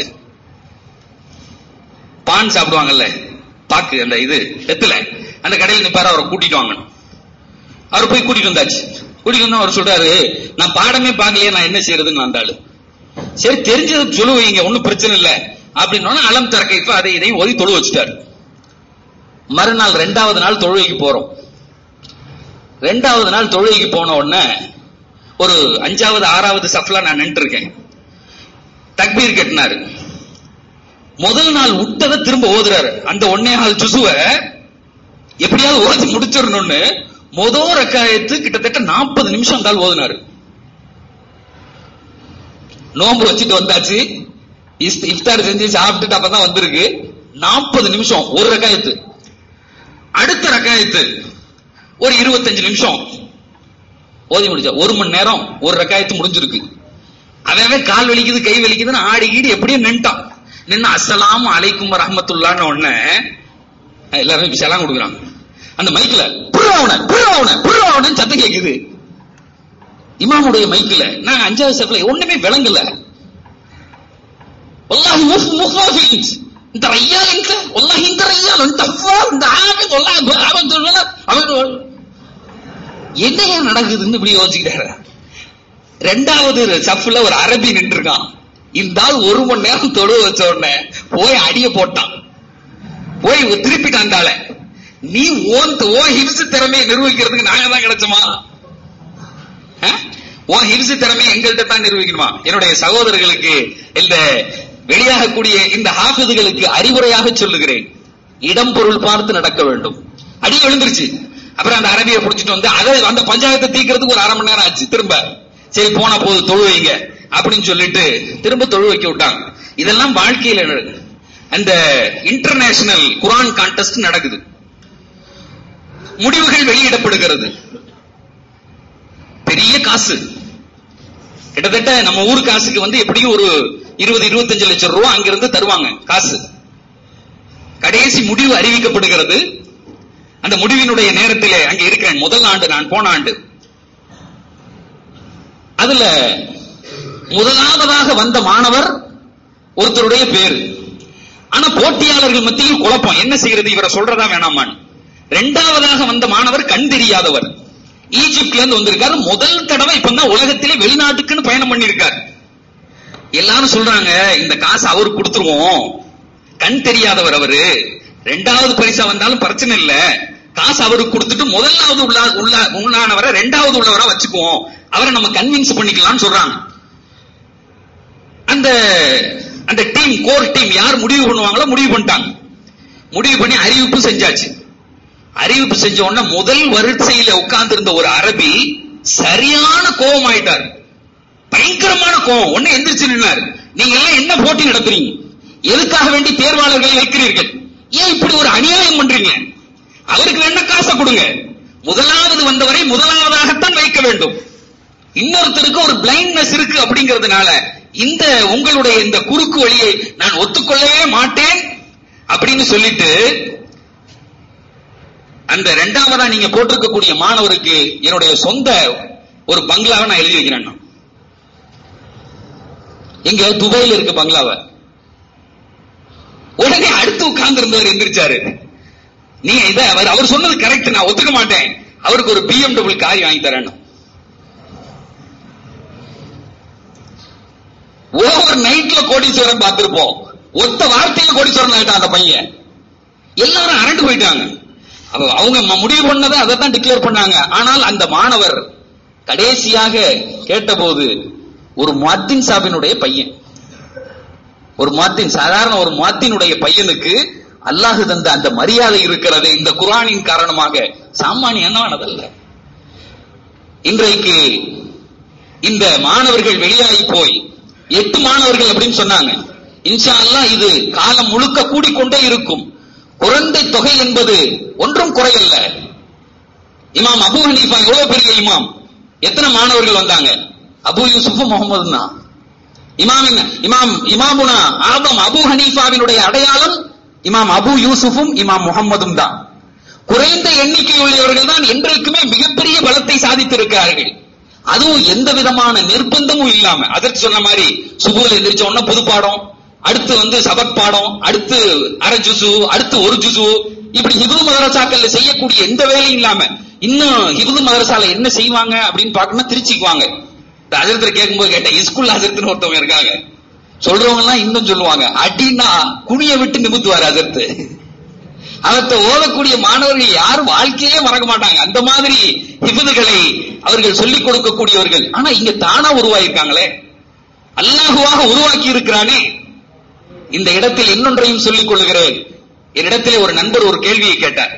பான் சாப்பிடுவாங்கல்ல பாக்கு அந்த இது வெத்தல அந்த கடையில நிப்பாரு அவரை கூட்டிட்டு வாங்கணும் அவர் போய் கூட்டிட்டு வந்தாச்சு கூட்டிட்டு வந்தா அவர் சொல்றாரு நான் பாடமே பார்க்கலையே நான் என்ன செய்யறதுன்னு அந்த ஆளு சரி தெரிஞ்சது சொல்லு வைங்க ஒண்ணும் பிரச்சனை இல்ல அப்படின்னு அலம் திறக்க இப்ப அதை இதையும் ஒதி தொழு வச்சுட்டாரு மறுநாள் ரெண்டாவது நாள் தொழுகைக்கு போறோம் ரெண்டாவது நாள் தொழுகைக்கு போன உடனே ஒரு அஞ்சாவது ஆறாவது சஃப்ல நான் நின்று இருக்கேன் தக்பீர் கட்டினாரு முதல் நாள் விட்டதை திரும்ப ஓதுறாரு அந்த ஒன்னே நாள் ஜுசுவ எப்படியாவது ஓதி முடிச்சிடணும்னு முதல் ரக்காயத்து கிட்டத்தட்ட நாற்பது நிமிஷம் கால் ஓதுனாரு நோம்பு வச்சுட்டு வந்தாச்சு இஸ்- இஃப்தார் செஞ்சு சாப்பிட்டுட்டு அப்பதான் வந்திருக்கு நாற்பது நிமிஷம் ஒரு ரக்காயத்து அடுத்த ரக்காயத்து ஒரு இருபத்தஞ்சு நிமிஷம் ஓதி முடிச்சா ஒரு மணி நேரம் ஒரு ரக்காயத்து முடிஞ்சிருக்கு அவன் அவன் கால் வலிக்குது கை வலிக்குதுன்னு ஆடி கீடி எப்படியும் நின்ட்டான் நின்னு அஸ்ஸலாமு அலைக்கும் ரஹமத்துல்லான்னு உடனே எல்லாரும் இப்ப செலாம் கொடுக்குறாங்க அந்த மைக்ல புறாவன புறாவன புறாவனன்னு சத்தம் கேக்குது இமாமுடைய மைக்ல நான் அஞ்சாவது ஸ்டெப்ல ஒண்ணுமே விளங்கல والله مخ مخافين انت ريال انت والله انت ريال انت فار انت عابد والله عابد ولا عابد என்னையா நடக்குதுன்னு இப்படி யோசிக்கிறாரு ரெண்டாவது சஃப்ல ஒரு அரபி நின்று இருக்கான் இந்த ஆள் ஒரு மணி நேரம் தொழு வச்ச உடனே போய் அடிய போட்டான் போய் திருப்பிட்டான் அந்த ஆளை. நீ ஓன் ஓ ஹிம்சு திறமையை நிர்வகிக்கிறதுக்கு நாங்க தான் கிடைச்சோமா அஹ்? உன் ஹிம்சு திறமை எங்கள்கிட்ட தான் நிரூபிக்கணுமா என்னுடைய சகோதரர்களுக்கு இந்த வெளியாகக்கூடிய இந்த ஹாஃபிதுகளுக்கு அறிவுரையாக சொல்லுகிறேன் இடம் பொருள் பார்த்து நடக்க வேண்டும் அடி விழுந்துருச்சு அப்புறம் அந்த அரபியை புடிச்சிட்டு வந்து அதை அந்த பஞ்சாயத்தை தீக்கிறதுக்கு ஒரு அரை மணி நேரம் ஆச்சு திரும்ப சரி போன போது தொழு வைங்க அப்படின்னு சொல்லிட்டு திரும்ப தொழு வைக்க விட்டாங்க இதெல்லாம் வாழ்க்கையில நடக்குது. அந்த இன்டர்நேஷனல் குரான் கான்டெஸ்ட் நடக்குது முடிவுகள் வெளியிடப்படுகிறது பெரிய காசு கிட்டத்தட்ட நம்ம ஊர் காசுக்கு வந்து எப்படியும் ஒரு இருபது இருபத்தஞ்சு லட்சம் ரூபாய் அங்கிருந்து தருவாங்க காசு கடைசி முடிவு அறிவிக்கப்படுகிறது அந்த முடிவினுடைய நேரத்திலே அங்க இருக்கிறேன் முதல் ஆண்டு நான் போன ஆண்டு அதுல முதலாவதாக வந்த மாணவர் ஒருத்தருடைய பேரு ஆனா போட்டியாளர்கள் மத்தியில் குழப்பம் என்ன செய்யறது இவரை சொல்றதா வேணாமான்னு இரண்டாவதாக வந்த மாணவர் கண் தெரியாதவர் ஈஜிப்ட்ல இருந்து வந்திருக்காரு முதல் தடவை இப்பதான் உலகத்திலே வெளிநாட்டுக்குன்னு பயணம் பண்ணிருக்காரு எல்லாரும் சொல்றாங்க இந்த காசு அவருக்கு கொடுத்துருவோம் கண் தெரியாதவர் அவரு ரெண்டாவது பரிசா வந்தாலும் பிரச்சனை இல்ல காசு அவருக்கு கொடுத்துட்டு முதலாவது உள்ள உள்ள உள்ளானவரை ரெண்டாவது உள்ளவரா வச்சுக்குவோம் அவரை நம்ம கன்வின்ஸ் பண்ணிக்கலாம்னு சொல்றாங்க அந்த அந்த டீம் கோர் டீம் யார் முடிவு பண்ணுவாங்களோ முடிவு பண்ணிட்டாங்க முடிவு பண்ணி அறிவிப்பு செஞ்சாச்சு அறிவிப்பு செஞ்ச உடனே முதல் வரிசையில உட்கார்ந்து இருந்த ஒரு அரபி சரியான கோபம் ஆயிட்டார் பயங்கரமான கோபம் ஒண்ணு எந்திரிச்சு நின்னாரு நீங்க எல்லாம் என்ன போட்டி நடத்துறீங்க எதுக்காக வேண்டி தேர்வாளர்களை வைக்கிறீர்கள் ஏன் இப்படி ஒரு அநியாயம் பண்றீங்க அவருக்கு வேணா காசை கொடுங்க முதலாவது வந்தவரை முதலாவதாகத்தான் வைக்க வேண்டும் இன்னொருத்தருக்கு ஒரு பிளைண்ட்னஸ் இருக்கு அப்படிங்கிறதுனால இந்த உங்களுடைய இந்த குறுக்கு வழியை நான் ஒத்துக்கொள்ளவே மாட்டேன் அப்படின்னு சொல்லிட்டு அந்த ரெண்டாவதா நீங்க போட்டிருக்கக்கூடிய மாணவருக்கு என்னுடைய சொந்த ஒரு பங்களாவை நான் எழுதி வைக்கிறேன் நான். எங்க துபாயில இருக்கு பங்களாவை உடனே அடுத்து உட்கார்ந்து இருந்தவர் எந்திரிச்சாரு நீங்க இத அவர் அவர் சொன்னது கரெக்ட் நான் ஒத்துக்க மாட்டேன் அவருக்கு ஒரு பிஎம்டபிள் கார் வாங்கி தரேன் ஓவர் நைட்ல கோடீஸ்வரன் பார்த்திருப்போம் ஒத்த வார்த்தையில கோடீஸ்வரன் ஆயிட்டான் அந்த பையன் எல்லாரும் அரண்டு போயிட்டாங்க அப்ப அவங்க ம- முடிவு பண்ணதை அதை தான் டிக்ளேர் பண்ணாங்க ஆனால் அந்த மாணவர் கடைசியாக கேட்டபோது ஒரு மாத்தின் சாபினுடைய பையன் ஒரு மாத்தின் சாதாரண ஒரு மாத்தினுடைய பையனுக்கு அல்லாஹ் தந்த அந்த மரியாதை இருக்கிறது இந்த குரானின் காரணமாக சாமானியனானதல்ல இன்றைக்கு இந்த மாணவர்கள் வெளியாகி போய் எட்டு மாணவர்கள் அப்படின்னு சொன்னாங்க இன்ஷா அல்லாஹ் இது காலம் முழுக்க கூடிக்கொண்டே இருக்கும் குழந்தை தொகை என்பது ஒன்றும் குறையல்ல இமாம் அபு ஹனீஃபா எவ்வளவு பெரிய இமாம் எத்தனை மாணவர்கள் வந்தாங்க அபு யூசுஃப் முகமது தான் இமாம் என்ன இமாம் இமாமுனா ஆதம் அபு ஹனீஃபாவினுடைய அடையாளம் இமாம் அபு யூசுஃபும் இமாம் முகம்மதும் தான் குறைந்த எண்ணிக்கையுள்ளவர்கள் தான் என்றைக்குமே மிகப்பெரிய பலத்தை சாதித்திருக்கிறார்கள் அதுவும் எந்த விதமான நிர்பந்தமும் இல்லாம அதற்கு சொன்ன மாதிரி சுபுல எந்திரிச்ச உடனே புது பாடம் அடுத்து வந்து சபக் பாடம் அடுத்து அரை ஜுசு அடுத்து ஒரு ஜுசு இப்படி ஹிபுது மதரசாக்கள்ல செய்யக்கூடிய எந்த வேலையும் இல்லாம இன்னும் ஹிபுது மதரசால என்ன செய்வாங்க அப்படின்னு பார்க்கணும்னா திருச்சிக்குவாங்க இந்த அஜரத்துல கேட்கும்போது கேட்டேன் ஸ்கூல்ல அஜரத்துன்னு ஒருத்தவங்க இருக்காங்க சொல்றவங்க எல்லாம் இன்னும் சொல்லுவாங்க அடின்னா குனிய விட்டு நிமித்துவார் அஜர்த்து அவற்றை ஓதக்கூடிய மாணவர்கள் யாரும் வாழ்க்கையே மறக்க மாட்டாங்க அந்த மாதிரி ஹிபுதுகளை அவர்கள் சொல்லிக் கொடுக்கக்கூடியவர்கள் ஆனா இங்க தானா உருவாயிருக்காங்களே அல்லாஹுவாக உருவாக்கி இருக்கிறானே இந்த இடத்தில் இன்னொன்றையும் சொல்லிக் கொள்கிறேன் என்னிடத்திலே ஒரு நண்பர் ஒரு கேள்வியை கேட்டார்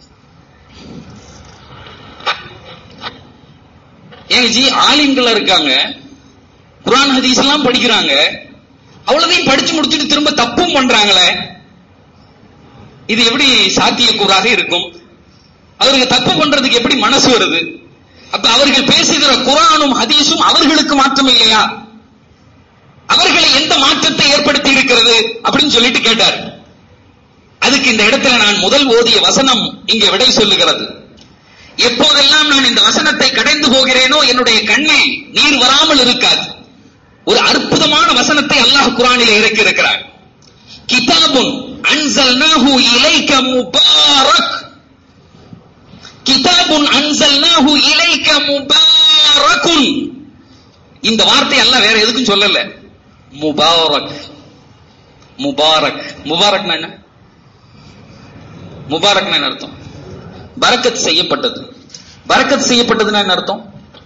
ஏங்க ஜி ஆலிம்கள் இருக்காங்க குரான் ஹதீஸ் எல்லாம் படிக்கிறாங்க அவ்வளவையும் படிச்சு முடிச்சுட்டு திரும்ப தப்பும் பண்றாங்களே இது எப்படி சாத்தியக்கூறாக இருக்கும் அவருக்கு தப்பு பண்றதுக்கு எப்படி மனசு வருது அப்ப அவர்கள் பேசுகிற குரானும் ஹதீஸும் அவர்களுக்கு மாற்றம் இல்லையா அவர்களை எந்த மாற்றத்தை ஏற்படுத்தி இருக்கிறது அப்படின்னு சொல்லிட்டு கேட்டார் அதுக்கு இந்த இடத்துல நான் முதல் ஓதிய வசனம் இங்கே விடை சொல்லுகிறது எப்போதெல்லாம் நான் இந்த வசனத்தை கடைந்து போகிறேனோ என்னுடைய கண்ணில் நீர் வராமல் இருக்காது ஒரு அற்புதமான வசனத்தை அல்லாஹ் குரானில் இறக்கி இருக்கிறார் கிதாபுன் அன்சல்னாஹு இலைக்க முபாரக் கிதாபுன் அன்சல்னாஹு இலைக்க முபாரக்குன் இந்த வார்த்தை எல்லாம் வேற எதுக்கும் சொல்லல முபாரக் முபாரக் முபாரக்னா என்ன முபாரக்னா என்ன அர்த்தம் பரக்கத் செய்யப்பட்டது பரக்கத் செய்யப்பட்டதுன்னா என்ன அர்த்தம்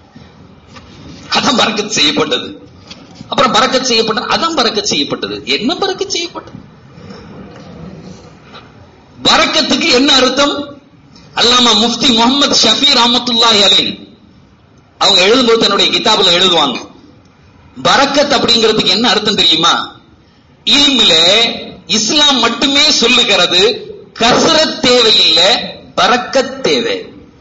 அதான் பரக்கத் செய்யப்பட்டது அப்புறம் பரக்கத் செய்யப்பட்டது அதான் பரக்கத் செய்யப்பட்டது என்ன பரக்கத் செய்யப்பட்டது பரக்கத்துக்கு என்ன அர்த்தம் அல்லாமா முஃப்தி முகமது ஷஃபி ரஹமத்துல்லாஹி அலை அவங்க எழுதும்போது தன்னுடைய கிதாபுல எழுதுவாங்க பரக்கத் அப்படிங்கிறதுக்கு என்ன அர்த்தம் தெரியுமா இல்மில இஸ்லாம் மட்டுமே சொல்லுகிறது கசரத் தேவையில்லை பரக்கத் தேவை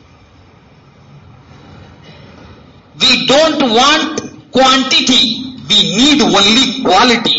we don't want quantity we need only quality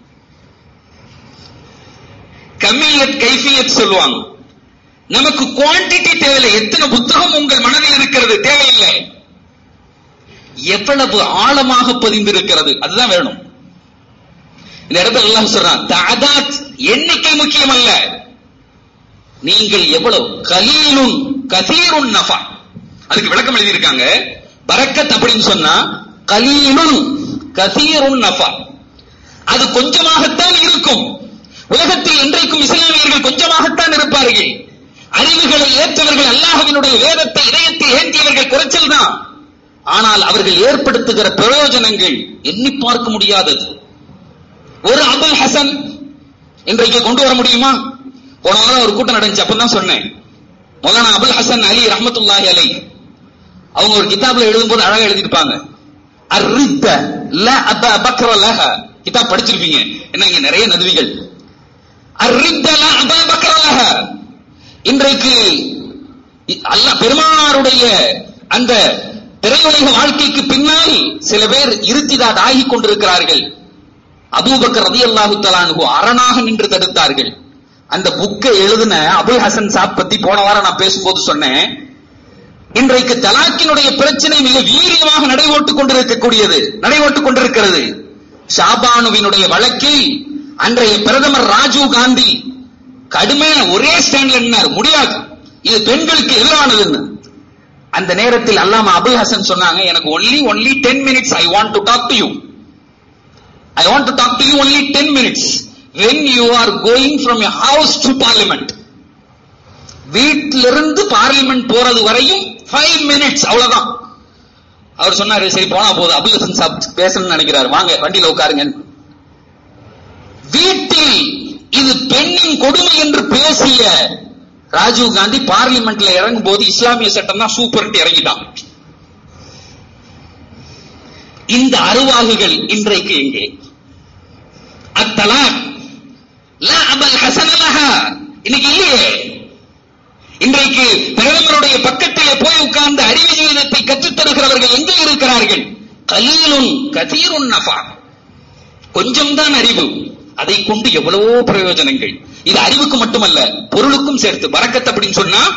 கமியத் கைஃபியத் சொல்லுவாங்க நமக்கு குவான்டிட்டி தேவையில்லை எத்தனை புத்தகம் உங்கள் மனதில் இருக்கிறது தேவையில்லை எவ்வளவு ஆழமாக பதிந்திருக்கிறது அதுதான் வேணும் இந்த இடத்துல எல்லாம் சொல்றான் தாதாத் எண்ணிக்கை முக்கியம் அல்ல நீங்கள் எவ்வளவு கலீலுன் கசீருன் நஃபா அதுக்கு விளக்கம் எழுதியிருக்காங்க பரக்கத் அப்படின்னு சொன்னா கலீலுன் கசீருன் நஃபா அது கொஞ்சமாகத்தான் இருக்கும் உலகத்தில் இன்றைக்கும் இஸ்லாமியர்கள் கொஞ்சமாகத்தான் இருப்பார்கள் அறிவுகளை ஏற்றவர்கள் அல்லாஹ்வினுடைய வேதத்தை இதயத்தில் ஏற்றியவர்கள் குறைச்சல் தான் ஆனால் அவர்கள் ஏற்படுத்துகிற பிரயோஜனங்கள் எண்ணி பார்க்க முடியாதது ஒரு அபுல் ஹசன் இன்றைக்கு கொண்டு வர முடியுமா போன வாரம் ஒரு கூட்டம் நடந்துச்சு அப்பதான் சொன்னேன் மௌலானா அபுல் ஹசன் அலி ரஹமத்துல்லாஹி அலை அவங்க ஒரு கிதாப்ல எழுதும்போது அழகா எழுதிருப்பாங்க அர்ரித்த ல அப பக்ர லஹ கிதாப் படிச்சிருப்பீங்க என்ன இங்க நிறைய நதுவிகள் அர்ரித்த ல அப பக்ர லஹ இன்றைக்கு அல்லாஹ் பெருமானாருடைய அந்த திரையுலக வாழ்க்கைக்கு பின்னால் சில பேர் இருத்திதாத் ஆகிக் கொண்டிருக்கிறார்கள் அபூபக்கர் ரதி அல்லாஹு தலானு அரணாக நின்று தடுத்தார்கள் அந்த புக்கை எழுதின அபுல் ஹசன் சாப் பத்தி போன வாரம் நான் பேசும்போது சொன்னேன் இன்றைக்கு தலாக்கினுடைய பிரச்சனை மிக வீரியமாக நடைபோட்டுக் கொண்டிருக்கக்கூடியது நடைபோட்டுக் கொண்டிருக்கிறது ஷாபானுவினுடைய வழக்கில் அன்றைய பிரதமர் ராஜீவ் காந்தி கடுமையான ஒரே ஸ்டாண்ட்ல நின்னார் முடியாது இது பெண்களுக்கு எதிரானதுன்னு அந்த நேரத்தில் அல்லாம அபுல் ஹசன் சொன்னாங்க எனக்கு only only ten minutes I want to talk to you I want to talk to you only ten minutes when you are going from your house to parliament வீட்டிலிருந்து பார்லிமெண்ட் போறது வரையும் ஃபைவ் மினிட்ஸ் அவ்வளவுதான் அவர் சொன்னாரு சரி போனா போதும் அபுல் ஹசன் சாப் பேசணும்னு நினைக்கிறாரு வாங்க வண்டியில உட்காருங்க வீட்டில் இது பெண்ணின் கொடுமை என்று பேசிய ராஜீவ் காந்தி பார்லிமெண்ட்ல இறங்கும் போது இஸ்லாமிய சட்டம் தான் சூப்பர் இறங்கிட்டான் இந்த அருவாகுகள் இன்றைக்கு எங்கே அத்தலாக் லா அபல் ஹசனலஹா இன்னைக்கு இல்லையே இன்றைக்கு பிரதமருடைய பக்கத்திலே போய் உட்கார்ந்து அறிவு ஜீவிதத்தை கற்றுத் தருகிறவர்கள் எங்கே இருக்கிறார்கள் கலீலுன் கதீருன் நஃபா கொஞ்சம் தான் அறிவு அதை கொண்டு எவ்வளவோ பிரயோஜனங்கள் இது அறிவுக்கு மட்டுமல்ல பொருளுக்கும் சேர்த்து பறக்கத் அப்படின்னு சொன்னா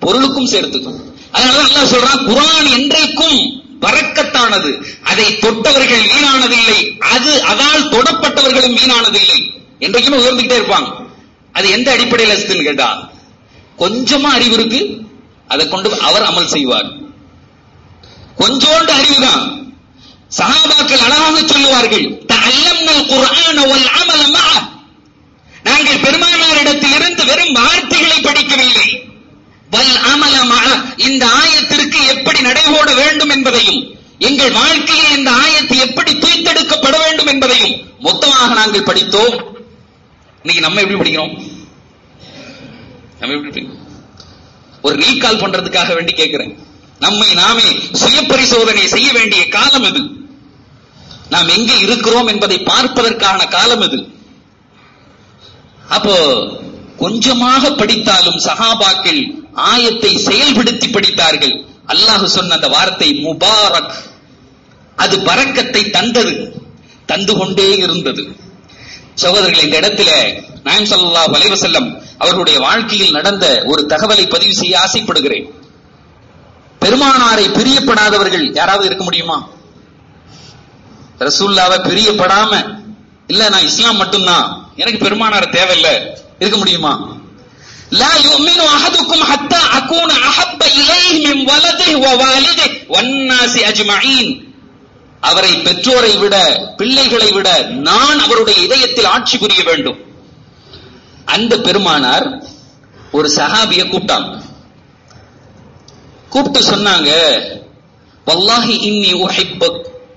பொருளுக்கும் சேர்த்துக்கும் அதனால அல்லாஹ் சொல்றான் குர்ஆன் என்றைக்கும் பறக்கத்தானது அதை தொட்டவர்கள் வீணானதில்லை அது அதால் தொடப்பட்டவர்களும் வீணானதில்லை என்றைக்குமே உயர்ந்துகிட்டே இருப்பாங்க அது எந்த அடிப்படையில் இருக்குன்னு கேட்டா கொஞ்சமா அறிவு இருக்கு அதை கொண்டு அவர் அமல் செய்வார் கொஞ்சோண்டு அறிவுதான் சஹாபாக்கள் அழகாக சொல்லுவார்கள் தஅல்லம்னல் குர்ஆன வல் அமல மஅ நாங்கள் பெருமானாரிடத்திலிருந்து வெறும் வார்த்தைகளை படிக்கவில்லை வல் அமல மஅ இந்த ஆயத்திற்கு எப்படி நடைபோட வேண்டும் என்பதையும் எங்கள் வாழ்க்கையில் இந்த ஆயத்து எப்படி தூய்த்தெடுக்கப்பட வேண்டும் என்பதையும் மொத்தமாக நாங்கள் படித்தோம் இன்னைக்கு நம்ம எப்படி படிக்கிறோம் நம்ம எப்படி படிக்கிறோம் ஒரு ரீகால் பண்றதுக்காக வேண்டி கேட்கிறேன் நம்மை நாமே சுய பரிசோதனை செய்ய வேண்டிய காலம் இது நாம் எங்கே இருக்கிறோம் என்பதை பார்ப்பதற்கான காலம் இது அப்போ கொஞ்சமாக படித்தாலும் சஹாபாக்கள் ஆயத்தை செயல்படுத்தி படித்தார்கள் அல்லாஹ் சொன்ன அந்த வார்த்தை முபாரக் அது பறக்கத்தை தந்தது தந்து கொண்டே இருந்தது சகோதரர்கள் இந்த இடத்துல நாயம் ஸல்லல்லாஹு அலைஹி வஸல்லம் அவர்களுடைய வாழ்க்கையில் நடந்த ஒரு தகவலை பதிவு செய்ய ஆசைப்படுகிறேன் பெருமானாரை பிரியப்படாதவர்கள் யாராவது இருக்க முடியுமா ரசூல்லாவை பிரியப்படாம இல்ல நான் இஸ்லாம் மட்டும்தான் எனக்கு பெருமானார் தேவையில்லை இருக்க முடியுமா லா யுமினு அஹதுக்கும் ஹத்தா அகூன அஹப்ப இலைஹி மின் வலதிஹி வ வாலிதிஹி வன்னாசி அஜ்மஈன் அவரை பெற்றோரை விட பிள்ளைகளை விட நான் அவருடைய இதயத்தில் ஆட்சி புரிய வேண்டும் அந்த பெருமானார் ஒரு சஹாபிய கூப்பிட்டாங்க கூப்பிட்டு சொன்னாங்க வல்லாஹி இன்னி உஹிப்பக்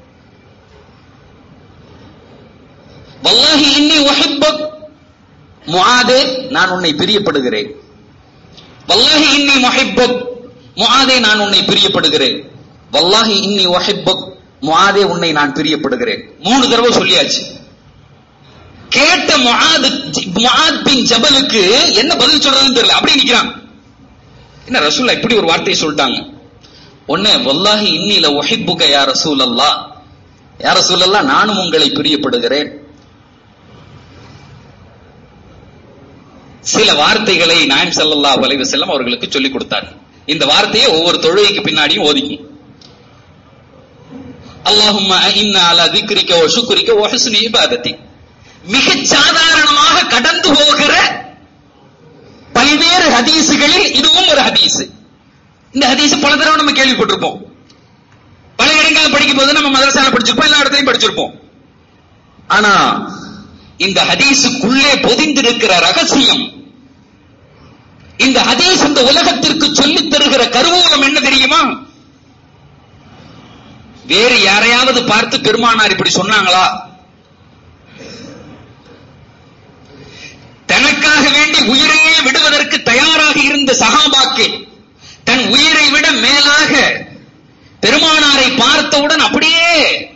வல்லாஹி இன்னி உஹிப்பக் முஆதே நான் உன்னை பிரியப்படுகிறேன் வல்லாஹி இன்னி முஹிப்பக் முஆதே நான் உன்னை பிரியப்படுகிறேன் வல்லாஹி இன்னி உஹிப்பக் முஆதே உன்னை நான் பிரியப்படுகிறேன் மூணு தடவை சொல்லியாச்சு கேட்ட முஆது முஆத் பின் ஜபலுக்கு என்ன பதில் சொல்றதுன்னு தெரியல அப்படியே நிக்கிறான் என்ன ரசூல்லா இப்படி ஒரு வார்த்தையை சொல்லிட்டாங்க ஒண்ணு வல்லாஹி இன்னில ஒஹிப்புக யா ரசூல் அல்லா யா ரசூல் அல்லா நானும் உங்களை பிரியப்படுகிறேன் சில வார்த்தைகளை நாயம் ஸல்லல்லாஹு அலைஹி வஸல்லம் அவர்களுக்கு சொல்லிக் கொடுத்தார் இந்த வார்த்தையை ஒவ்வொரு தொழுகைக்கு பின்னாடியும் ஓதிக்கும் அல்லாஹும்ம இன்னா அலா திக்ரிக்க வ ஷுக்ரிக்க வ ஹுஸ்னி இபாதத்தி மிக சாதாரணமாக கடந்து போகிற பல்வேறு ஹதீசுகளில் இதுவும் ஒரு ஹதீஸ் இந்த ஹதீஸ் பல தடவை நம்ம கேள்விப்பட்டிருப்போம் பல இடங்களில் படிக்கும் போது நம்ம மதரசால படிச்சிருப்போம் எல்லா இடத்துலையும் படிச்சிருப்போம் ஆனா இந்த ஹதீஸுக்குள்ளே பொதிந்திருக்கிற ரகசியம் இந்த ஹதீஸ் இந்த உலகத்திற்கு சொல்லித் தருகிற கருவூலம் என்ன தெரியுமா வேறு யாரையாவது பார்த்து பெருமானார் இப்படி சொன்னாங்களா தனக்காக வேண்டி உயிரையே விடுவதற்கு தயாராக இருந்த சகாபாக்கு தன் உயிரை விட மேலாக பெருமானாரை பார்த்தவுடன் அப்படியே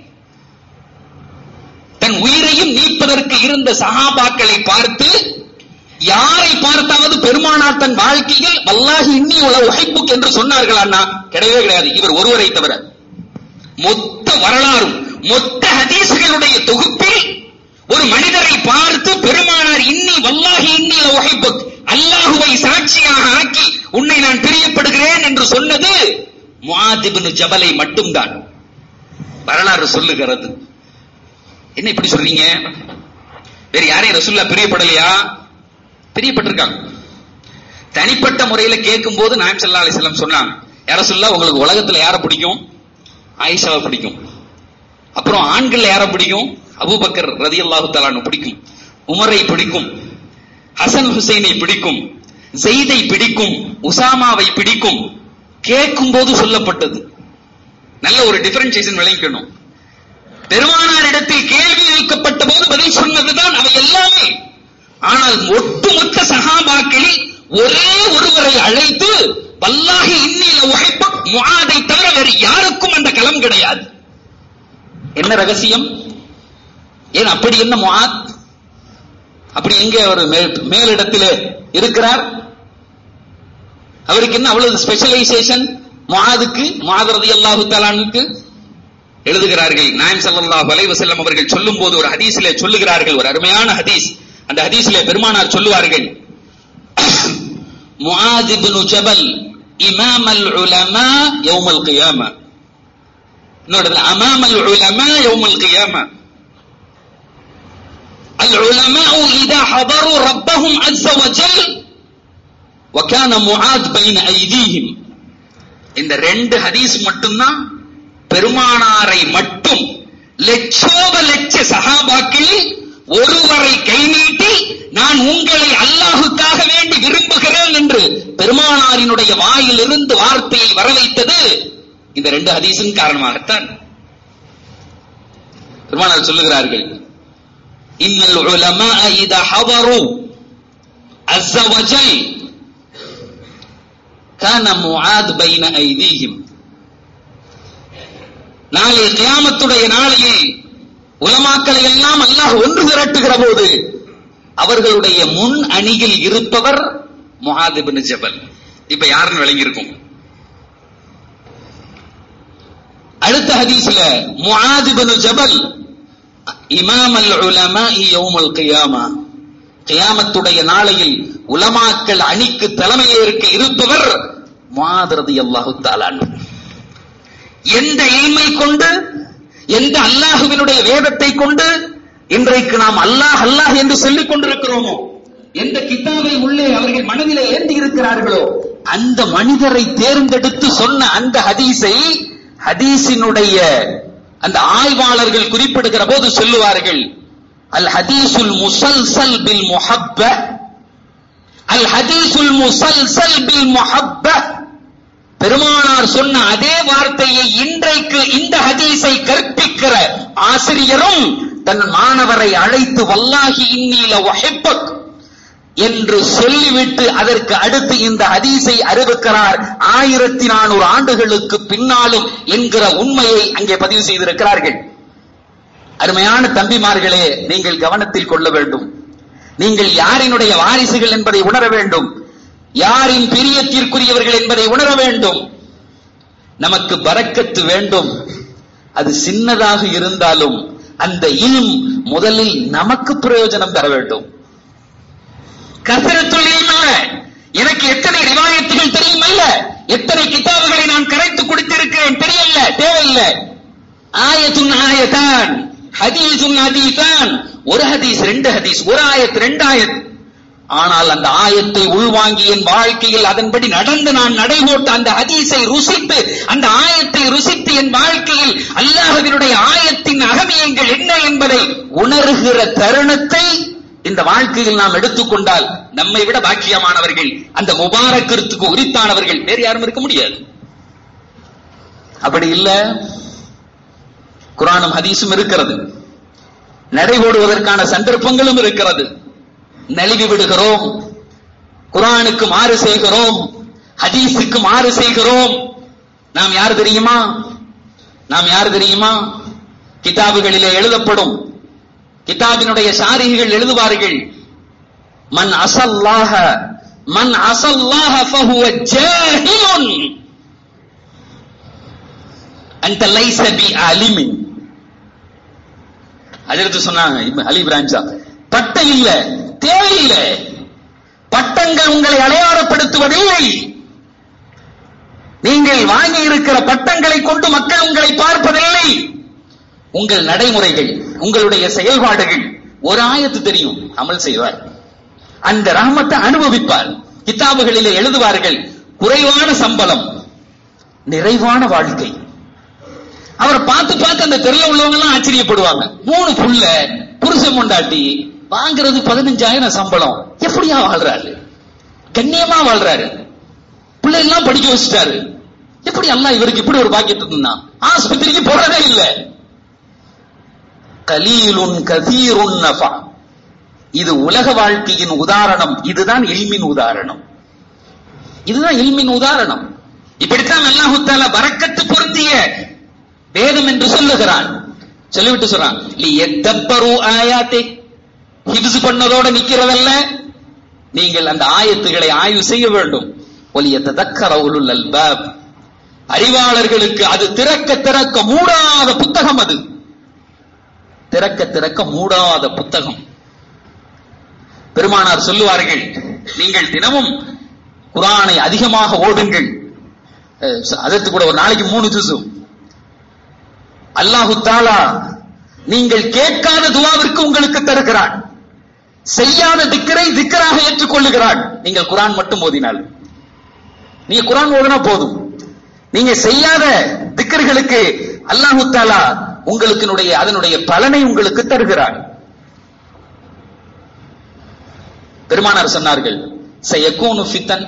தன் உயிரையும் நீப்பதற்கு இருந்த சகாபாக்களை பார்த்து யாரை பார்த்தாவது பெருமானார் தன் வாழ்க்கையில் வல்லாஹி இன்னி உல உஹைப்புக் என்று சொன்னார்கள் அண்ணா கிடையவே கிடையாது இவர் ஒருவரை தவிர மொத்த வரலாறும் மொத்த ஹதீசுகளுடைய தொகுப்பில் ஒரு மனிதரை பார்த்து பெருமானார் இன்னி வல்லாஹி இன்னி உஹைப்புக் அல்லாஹுவை சாட்சியாக ஆக்கி உன்னை நான் பிரியப்படுகிறேன் என்று சொன்னது முஆதிபின் ஜபலை மட்டும்தான் வரலாறு சொல்லுகிறது என்ன இப்படி சொல்றீங்க வேற யாரையும் ரசுல்லா பிரியப்படலையா பிரியப்பட்டிருக்காங்க தனிப்பட்ட முறையில கேட்கும் போது நாயம் சல்லா அலிஸ்லாம் சொன்னாங்க யார சொல்லா உங்களுக்கு உலகத்துல யார பிடிக்கும் ஆயிஷாவை பிடிக்கும் அப்புறம் ஆண்கள் யார பிடிக்கும் அபூபக்கர் ரதி அல்லாஹு தலானு பிடிக்கும் உமரை பிடிக்கும் ஹசன் ஹுசைனை பிடிக்கும் ஜெயிதை பிடிக்கும் உசாமாவை பிடிக்கும் கேட்கும் போது சொல்லப்பட்டது நல்ல ஒரு டிஃபரன்சியேஷன் விளங்கிக்கணும் பெருமானாரிடத்தில் கேள்வி வைக்கப்பட்ட போது பதில் சொன்னதுதான் அவை எல்லாமே ஆனால் ஒட்டுமொத்த சகாபாக்களில் ஒரே ஒருவரை அழைத்து வல்லாஹி இன்னில உழைப்பு முஆதை தவிர வேறு யாருக்கும் அந்த களம் கிடையாது என்ன ரகசியம் ஏன் அப்படி என்ன முஆத் அப்படி எங்க அவர் மேலிடத்தில் இருக்கிறார் அவருக்கு என்ன அவ்வளவு ஸ்பெஷலைசேஷன் முஆதுக்கு முஆத் ரலியல்லாஹு தஆலானுக்கு எழுதுகிறார்கள் நாயம் ஸல்லல்லாஹு அலைஹி வஸல்லம் அவர்கள் சொல்லும்போது ஒரு ஹதீஸிலே சொல்லுகிறார்கள் ஒரு அருமையான ஹதீஸ் அந்த ஹதீஸிலே பெருமானார் சொல்லுவார்கள் முஆத் இப்னு ஜபல் இமாமல் உலமா யௌமல் கியாமா இன்னொரு இடத்துல அமாமல் உலமா யௌமல் கியாமா العلماء إذا حضروا ربهم عز وجل وكان معاذ بين أيديهم இந்த ரெண்டு ஹதீஸ் மட்டும்தான் பெருமானாரை மட்டும் லட்சோப லட்ச சகாபாக்களில் ஒருவரை கை நீட்டி நான் உங்களை அல்லாஹுக்காக வேண்டி விரும்புகிறேன் என்று பெருமானாரினுடைய வாயிலிருந்து வார்த்தையை வரவைத்தது இந்த ரெண்டு ஹதீஸின் காரணமாகத்தான் பெருமானார் சொல்லுகிறார்கள் இன்னல் உலமா இதா ஹவரு அஸ்ஸ வஜல் கான முஆத் பைன ஐதீஹிம் நாளை கியாமத்துடைய நாளையில் உலமாக்களை எல்லாம் அல்லாஹ் ஒன்று திரட்டுகிற போது அவர்களுடைய முன் அணியில் இருப்பவர் முஹாத் இப்னு ஜபல் இப்ப யாருன்னு விளங்கி இருக்கும் அடுத்த ஹதீஸ்ல முஆத் இப்னு ஜபல் இமாம் அல் உலமா யௌமல் கியாமா கியாமத்துடைய நாளையில் உலமாக்கள் அணிக்கு தலைமையேற்க இருப்பவர் முஆத் ரலியல்லாஹு தஆலா அன்ஹு எந்த இல்மை கொண்டு எந்த அல்லாஹுவினுடைய வேதத்தை கொண்டு இன்றைக்கு நாம் அல்லாஹ் அல்லாஹ் என்று சொல்லிக் கொண்டிருக்கிறோமோ எந்த கிதாபை உள்ளே அவர்கள் மனதிலே ஏந்தி இருக்கிறார்களோ அந்த மனிதரை தேர்ந்தெடுத்து சொன்ன அந்த ஹதீஸை ஹதீஸினுடைய அந்த ஆய்வாளர்கள் குறிப்பிடுகிற போது சொல்லுவார்கள் அல் ஹதீசுல் முசல்சல் பில் முஹப்ப அல் ஹதீசுல் முசல்சல் பில் முஹப்ப பெருமானார் சொன்ன அதே வார்த்தையை இன்றைக்கு இந்த ஹதீஸை கற்பிக்கிற ஆசிரியரும் தன் மாணவரை அழைத்து வல்லாஹி இன்னீல வஹிப்பக் என்று சொல்லிவிட்டு அதற்கு அடுத்து இந்த ஹதீஸை அறிவிக்கிறார் ஆயிரத்தி நானூறு ஆண்டுகளுக்கு பின்னாலும் என்கிற உண்மையை அங்கே பதிவு செய்திருக்கிறார்கள் அருமையான தம்பிமார்களே நீங்கள் கவனத்தில் கொள்ள வேண்டும் நீங்கள் யாரினுடைய வாரிசுகள் என்பதை உணர வேண்டும் யாரின் பிரியத்திற்குரியவர்கள் என்பதை உணர வேண்டும் நமக்கு பறக்கத்து வேண்டும் அது சின்னதாக இருந்தாலும் அந்த இல்ம் முதலில் நமக்கு பிரயோஜனம் தர வேண்டும் கசரத்துள் இல்ம் அல்ல எனக்கு எத்தனை ரிவாயத்துகள் தெரியும் அல்ல எத்தனை கிதாபுகளை நான் கரைத்து கொடுத்திருக்கிறேன் தெரியல தேவையில்லை ஆயத்துன் ஆயத்தான் ஹதீசுன் ஹதீஸான் ஒரு ஹதீஸ் ரெண்டு ஹதீஸ் ஒரு ஆயத் ரெண்டு ஆயத் ஆனால் அந்த ஆயத்தை உள்வாங்கி என் வாழ்க்கையில் அதன்படி நடந்து நான் நடைபோட்டு அந்த ஹதீஸை ருசித்து அந்த ஆயத்தை ருசித்து என் வாழ்க்கையில் அல்லாஹ்வினுடைய ஆயத்தின் அகமியங்கள் என்ன என்பதை உணர்கிற தருணத்தை இந்த வாழ்க்கையில் நாம் எடுத்துக்கொண்டால் நம்மை விட பாக்கியமானவர்கள் அந்த முபாரக்கிற்கு உரித்தானவர்கள் வேறு யாரும் இருக்க முடியாது அப்படி இல்ல குரானும் ஹதீஸும் இருக்கிறது நடைபோடுவதற்கான சந்தர்ப்பங்களும் இருக்கிறது நழுவி விடுகிறோம் குரானுக்கு மாறு செய்கிறோம் ஹதீஸுக்கு மாறு செய்கிறோம் நாம் யார் தெரியுமா நாம் யார் தெரியுமா கிதாபுகளிலே எழுதப்படும் கிதாபினுடைய சாரிகள் எழுதுவார்கள் மன் அசல்லாஹ மன் அசல்லாஹ ஃபஹுவ ஜாஹிலுன் அந்த லைஸ பி அலிமின் அதற்கு சொன்னாங்க இப்னு அலி பிரான்சா பட்டம் இல்ல தேவையில்லை பட்டங்கள் உங்களை அடையாளப்படுத்துவதில்லை நீங்கள் வாங்கி இருக்கிற பட்டங்களை கொண்டு மக்கள் உங்களை பார்ப்பதில்லை உங்கள் நடைமுறைகள் உங்களுடைய செயல்பாடுகள் ஒரு ஆயத்து தெரியும் அமல் செய்வார் அந்த ரஹமத்தை அனுபவிப்பார் கிதாபுகளிலே எழுதுவார்கள் குறைவான சம்பளம் நிறைவான வாழ்க்கை அவரை பார்த்து பார்த்து அந்த தெருல உள்ளவங்க எல்லாம் ஆச்சரியப்படுவாங்க மூணு புள்ள புருஷன் கொண்டாட்டி வாங்குறது பதினஞ்சாயிரம் சம்பளம் எப்படியா வாழ்றாரு கண்ணியமா வாழ்றாரு பிள்ளை எல்லாம் படிக்க வச்சுட்டாரு எப்படி அல்லாஹ் இவருக்கு இப்படி ஒரு பாக்கியத்தை தந்தான் ஆஸ்பத்திரிக்கு போறதே இல்ல கலீலுன் கதீருன் நஃபா இது உலக வாழ்க்கையின் உதாரணம் இதுதான் இல்மின் உதாரணம் இதுதான் இல்மின் உதாரணம் இப்படித்தான் அல்லாஹு தாலா பரக்கத்து பொருந்திய வேதம் என்று சொல்லுகிறான் சொல்லிவிட்டு சொல்றான் லி எத்தப்பரு ஆயாத்தே ஹிப்ஸ் பண்ணதோட நிக்கிறதல்ல நீங்கள் அந்த ஆயத்துகளை ஆய்வு செய்ய வேண்டும் ஒலிய தக்கர உலுல் அல்பாப் அறிவாளர்களுக்கு அது திறக்க திறக்க மூடாத புத்தகம் அது திறக்க திறக்க மூடாத புத்தகம் பெருமானார் சொல்லுவார்கள் நீங்கள் தினமும் குரானை அதிகமாக ஓடுங்கள் அதற்கு கூட ஒரு நாளைக்கு மூணு ஜூசு அல்லாஹு தாலா நீங்கள் கேட்காத துவாவிற்கு உங்களுக்கு தருகிறான் செய்யாத திக்கரை திக்கராக ஏற்றுக்கொள்ளுகிறான் நீங்கள் குரான் மட்டும் ஓதினால் நீங்க குரான் ஓதுனா போதும் நீங்க செய்யாத திக்கர்களுக்கு அல்லாஹு தாலா உங்களுக்கு அதனுடைய பலனை உங்களுக்கு தருகிறான் பெருமானார் சொன்னார்கள் செய்யக்கூனு ஃபித்தன்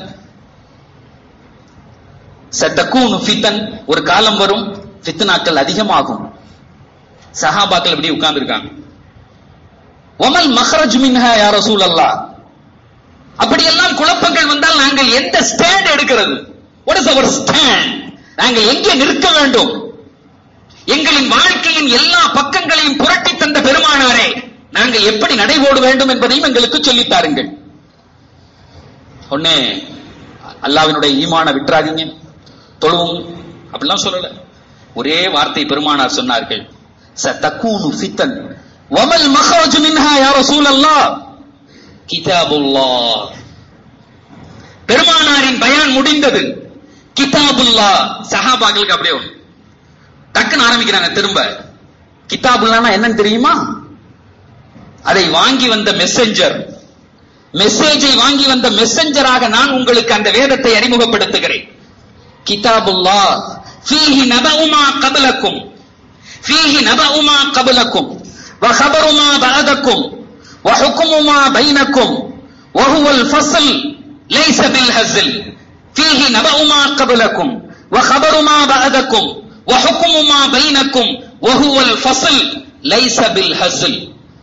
சத்தக்கூனு ஃபித்தன் ஒரு காலம் வரும் ஃபித்னாக்கள் அதிகமாகும் சஹாபாக்கள் இப்படி உட்கார்ந்து இருக்காங்க ஒமல் மஹரஜ் மின்ஹா யா ரசூல் அல்லாஹ் அப்படியெல்லாம் குழப்பங்கள் வந்தால் நாங்கள் எந்த ஸ்டாண்ட் எடுக்கிறது வாட் இஸ் அவர் ஸ்டாண்ட் நாங்கள் எங்கே நிற்க வேண்டும் எங்களின் வாழ்க்கையின் எல்லா பக்கங்களையும் புரட்டி தந்த பெருமானாரே நாங்கள் எப்படி நடைபோட வேண்டும் என்பதையும் எங்களுக்கு சொல்லித் தாருங்கள் ஒன்னே அல்லாவினுடைய ஈமான விட்டுறாதீங்க தொழுவும் அப்படிலாம் சொல்லல ஒரே வார்த்தை பெருமானார் சொன்னார்கள் சத்தக்கூனு ஃபித்தன் வமல் மஹரஜ் மின்ஹா யா ரசூலல்லாஹ் கிதாபுல்லாஹ் பெருமானாரின் பயான் முடிந்தது கிதாபுல்லா சஹாபாக்களுக்கு அப்படியே வரும். டக்குன்னு ஆரம்பிக்கிறாங்க திரும்ப கிதாபுல்லானா என்னன்னு தெரியுமா அதை வாங்கி வந்த மெசஞ்சர் மெசேஜை வாங்கி வந்த மெசஞ்சராக நான் உங்களுக்கு அந்த வேதத்தை அறிமுகப்படுத்துகிறேன் கிதாபுல்லா ஃபீஹி நபஉமா கபலக்கும் ஃபீஹி நபஉமா கபலக்கும் وخبر ما بعدكم وحكم ما بينكم وهو الفصل ليس بالهزل فيه نبأ ما قبلكم وخبر ما بعدكم وحكم ما بينكم وهو الفصل ليس بالهزل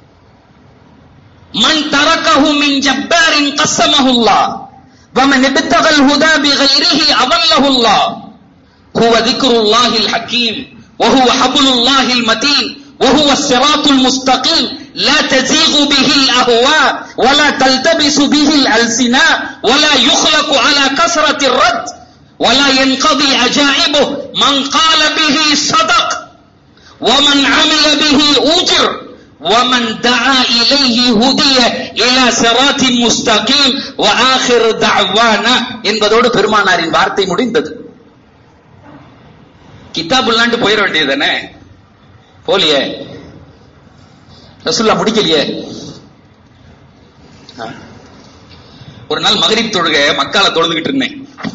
من تركه من جبار قسمه الله ومن ابتغى الهدى بغيره أضله الله هو ذكر الله الحكيم وهو حبل الله المتين وهو الصراط المستقيم لا تزيغ به الأهواء ولا تلتبس به الألسناء ولا يخلق على كثرة الرد ولا ينقضي عجائبه من قال به صدق ومن عمل به أجر ومن دعا إليه هدي إلى صراط مستقيم وآخر دعوانا என்பதோடு பெருமானாரின் வார்த்தை முடிந்தது கிதாபுல்லாண்டு போயிட வேண்டியது தானே போலியே ரசுல்லா முடிக்கலையே ஆ. ஒரு நாள் மகரிப் தொழுக மக்கால தொழுதுகிட்டு இருந்தேன்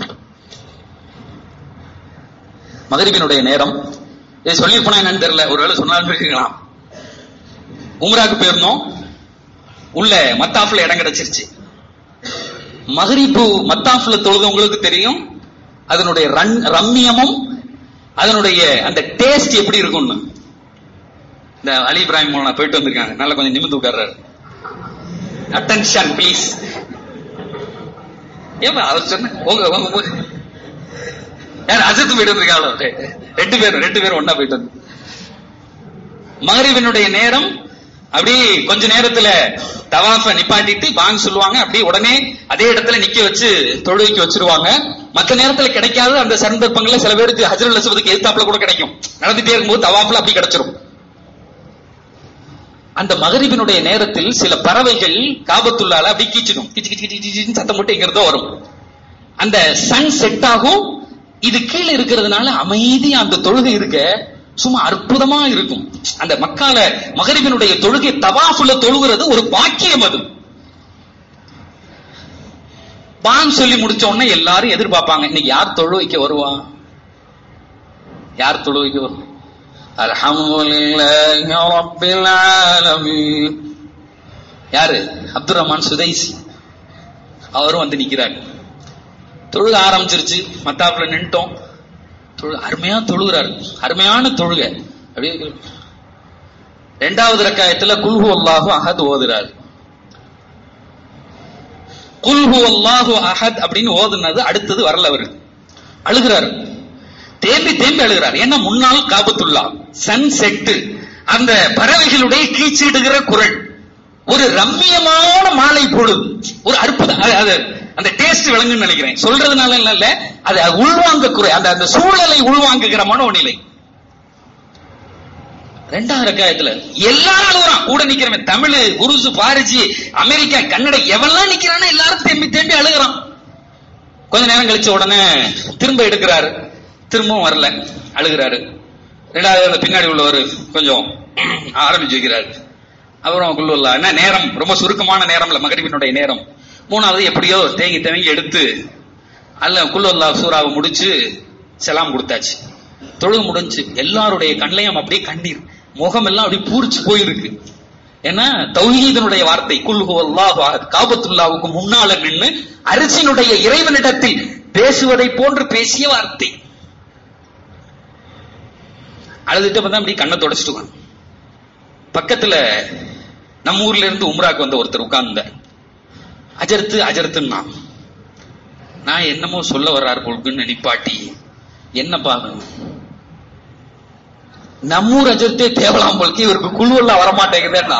மகரிபினுடைய நேரம் இதை சொல்லியிருப்போனா என்னன்னு தெரியல ஒருவேளை சொன்னாலும் இருக்கலாம் உம்ராக்கு போயிருந்தோம் உள்ள மத்தாஃப்ல இடம் கிடைச்சிருச்சு மகரிப்பு மத்தாஃப்ல தொழுதவங்களுக்கு தெரியும் அதனுடைய ரன் ரம்மியமும் அதனுடைய அந்த டேஸ்ட் எப்படி இருக்கும்னு இந்த அலி இப்ராஹிம் மௌலானா போயிட்டு வந்திருக்காங்க நல்லா கொஞ்சம் நிமிந்து உட்கார்றாரு அட்டென்ஷன் ப்ளீஸ் ஏமா அவர் சொன்ன உங்க உங்க உங்க- யார் அஜித் போயிட்டு வந்திருக்காளோ ரெண்டு பேரும் ரெண்டு பேரும் ஒண்ணா போயிட்டு வந்து மகரிபினுடைய நேரம் அப்படி கொஞ்ச நேரத்துல தவாஃப நிப்பாட்டிட்டு பாங்க சொல்லுவாங்க அப்படியே உடனே அதே இடத்துல நிக்க வச்சு தொழுகைக்கு வச்சிருவாங்க மத்த நேரத்துல கிடைக்காத அந்த சந்தர்ப்பங்கள்ல சில பேருக்கு ஹஜ்ரல் அஸ்வதுக்கு எதிர்த்தாப்புல கூட கிடைக்கும் நடந்துட்டே இருக்கும்போது தவாஃப்ல அப்படி கிடைச்சிரும் அந்த மகரிபினுடைய நேரத்தில் சில பறவைகள் காபத்துள்ளால அப்படி கீச்சிடும் கிச்சு கிச்சு கிச்சு கிச்சுன்னு சத்தம் போட்டு எங்க இருந்தோ வரும் அந்த சன் செட் ஆகும் இது கீழே இருக்கிறதுனால அமைதியா அந்த தொழுகை இருக்க சும்மா அற்புதமா இருக்கும் அந்த மக்கால மகரிபினுடைய தொழுகை தவாஃபுல தொழுகிறது ஒரு பாக்கியம் அது பான் சொல்லி முடிச்ச உடனே எல்லாரும் எதிர்பார்ப்பாங்க இன்னைக்கு யார் தொழுவைக்கு வருவா யார் தொழுவைக்கு வரும் அல்ஹம்துலில்லாஹி ரப்பில் ஆலமீன் யாரு அப்துல் ரஹ்மான் சுதைசி அவரும் வந்து நிக்கிறாரு தொழுக ஆரம்பிச்சிருச்சு மத்தாப்புல நின்ட்டோம் தொழு அருமையா தொழுகிறாரு அருமையான தொழுக அப்படியே இருக்கு. ரெண்டாவது ரக்காயத்துல குல்ஹு அல்லாஹு அஹத் ஓதுறாரு குல்ஹு அல்லாஹு அஹத் அப்படின்னு ஓதுனது அடுத்தது வரல அவரு அழுகிறாரு தேம்பி தேம்பி அழுகிறார் ஏன்னா முன்னால் காபத்துல்லா சன் செட்டு அந்த பறவைகளுடைய கீச்சிடுகிற குரல் ஒரு ரம்மியமான மாலை பொழுது ஒரு அற்புதம் அது- அது அந்த டேஸ்ட் விளங்குன்னு நினைக்கிறேன் சொல்றதுனால இல்ல இல்ல அது உள்வாங்க குறை அந்த அந்த சூழலை உள்வாங்குகிற மனோநிலை ரெண்டாவது ரக்காயத்துல எல்லாரும் அழுகுறான் கூட நிக்கிறவன் தமிழ் குருசு பாரிஜி அமெரிக்கா கன்னடா எவெல்லாம் நிக்கிறானோ எல்லாரும் தேம்பி தேம்பி அழுகுறான் கொஞ்ச நேரம் கழிச்ச உடனே திரும்ப எடுக்கிறாரு திரும்பவும் வரல அழுகிறாரு ரெண்டாவது அந்த பின்னாடி உள்ளவர் கொஞ்சம் ஆரம்பிச்சு வைக்கிறாரு அப்புறம் குல்லுல்லா என்ன நேரம் ரொம்ப சுருக்கமான நேரம் இல்ல மகரிபினுடைய நேரம் மூணாவது எப்படியோ தேங்கி தேங்கி எடுத்து அல்ல குல்லுல்லா சூறாவை முடிச்சு செலாம் கொடுத்தாச்சு தொழுகு முடிஞ்சு எல்லாருடைய கண்ணையும் அப்படியே கண்ணீர் முகம் எல்லாம் அப்படியே பூரிச்சு போயிருக்கு ஏன்னா தௌஹீதனுடைய வார்த்தை குல்ஹு அல்லாஹு அஹத் காபத்துல்லாவுக்கு முன்னால நின்று அரிசினுடைய இறைவனிடத்தில் பேசுவதை போன்று பேசிய வார்த்தை அழுதுட்டு வந்தா அப்படி கண்ணை தொடச்சிட்டு வந்தான். பக்கத்துல நம்ம ஊர்ல இருந்து உம்ராக்கு வந்த ஒருத்தர் உட்கார்ந்தார் அஜர்த்து அஜர்த்துன்னா நான் என்னமோ சொல்ல வர்றாரு போலுக்குன்னு நிப்பாட்டி என்ன பாக்கணும் நம்மூர் அஜர்த்தே தேவலாம் போலுக்கு இவருக்கு குழுவெல்லாம் வரமாட்டேங்குதேன்னா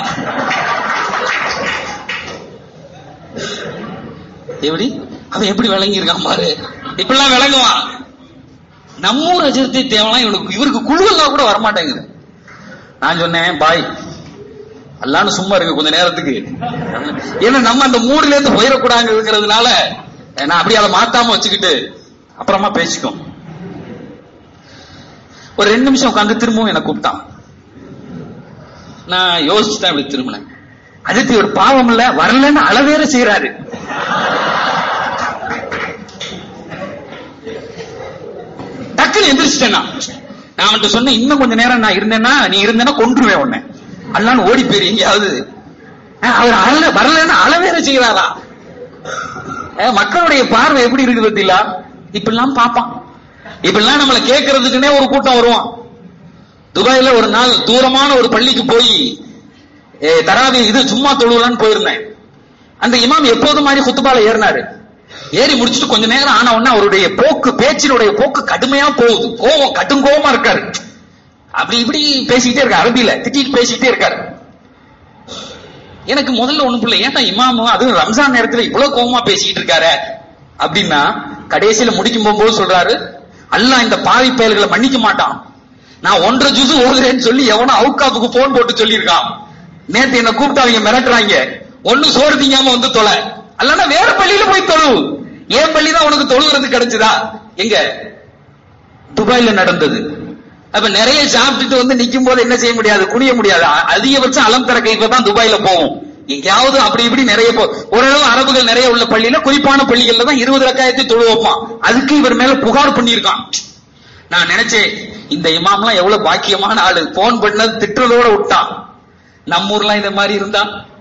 எப்படி அவன் எப்படி விளங்கி இருக்கான் பாரு இப்படிலாம் விளங்குவான் நம்மூர் அஜர்த்தே தேவலாம் இவனுக்கு இவருக்கு குழுவெல்லாம் கூட வரமாட்டேங்குது நான் சொன்னேன் பாய் அல்லான்னு சும்மா இருக்கு கொஞ்ச நேரத்துக்கு ஏன்னா நம்ம அந்த மூடுல இருந்து போயிடக்கூடாதுங்கிறதுனால நான் அப்படியே அதை மாத்தாம வச்சுக்கிட்டு அப்புறமா பேசிக்கோம் ஒரு ரெண்டு நிமிஷம் உட்காந்து திரும்பவும் என்ன கூப்பிட்டான் நான் யோசிச்சு தான் இப்படி திரும்பினேன் அதுக்கு ஒரு பாவம் இல்ல வரலன்னு அளவேற செய்யறாரு டக்குன்னு எந்திரிச்சிட்டேன் நான் நான் அவன்கிட்ட சொன்னேன் இன்னும் கொஞ்ச நேரம் நான் இருந்தேன்னா நீ இருந்தேன்னா கொன்றுவேன் உன்னை அல்லான்னு ஓடி போயிரு எங்கேயாவது அஹ் அவர் அழ வரலன்னு அளவேற செய்யறாரா அஹ் மக்களுடைய பார்வை எப்படி இருக்குது பத்திலா இப்படிலாம் பார்ப்பான் இப்படிலாம் நம்மளை கேட்கறதுக்குன்னே ஒரு கூட்டம் வருவான் துபாயில ஒரு நாள் தூரமான ஒரு பள்ளிக்கு போய் ஏ, தராவி இது சும்மா தொழுவலான்னு போயிருந்தேன் அந்த இமாம் எப்போதும் மாதிரி குத்துபால ஏறினாரு ஏறி முடிச்சுட்டு கொஞ்ச நேரம் ஆன உடனே அவருடைய போக்கு பேச்சினுடைய போக்கு கடுமையா போகுது கோவம் கடும் கோவமா இருக்காரு அப்படி இப்படி பேசிக்கிட்டே இருக்காரு அரபியில திட்டிட்டு பேசிக்கிட்டே இருக்காரு எனக்கு முதல்ல ஒண்ணு புரியல ஏன்டா இமாமும் அதுவும் ரம்ஜான் நேரத்துல இவ்வளவு கோவமா பேசிக்கிட்டு இருக்காரு அப்படின்னா கடைசியில முடிக்கும் போகும்போது சொல்றாரு அல்லாஹ் இந்த பாவி பயல்களை மன்னிக்க மாட்டான் நான் ஒன்றரை ஜூஸ் ஓதுறேன்னு சொல்லி எவனோ அவுக்காப்புக்கு போன் போட்டு சொல்லியிருக்கான் நேத்து என்ன கூப்பிட்டு அவங்க மிரட்டுறாங்க ஒண்ணு சோறு திங்காம வந்து தொலை அல்லனா வேற பள்ளியில போய் தொழு ஏன் பள்ளி தான் உனக்கு தொழுகிறது கிடைச்சதா எங்க துபாயில நடந்தது அப்ப நிறைய சாப்பிட்டுட்டு வந்து நிக்கும் போது என்ன செய்ய முடியாது குனிய முடியாது அ- அதிகபட்சம் அலம் தர கைப்ப தான் துபாயில போகும் எங்கேயாவது அப்படி இப்படி நிறைய போ ஓரளவு அரபுகள் நிறைய உள்ள பள்ளியில குறிப்பான பள்ளிகள்ல தான் இருபது ரக்காயத்தை தொழு வைப்பான் அதுக்கு இவர் மேல புகார் பண்ணியிருக்கான் நான் நினைச்சேன் இந்த இமாம்லாம் எவ்வளவு பாக்கியமான ஆளு போன் பண்ணது திட்டுறதோட விட்டான் நம்ம ஊர்லாம் இந்த மாதிரி இருந்தா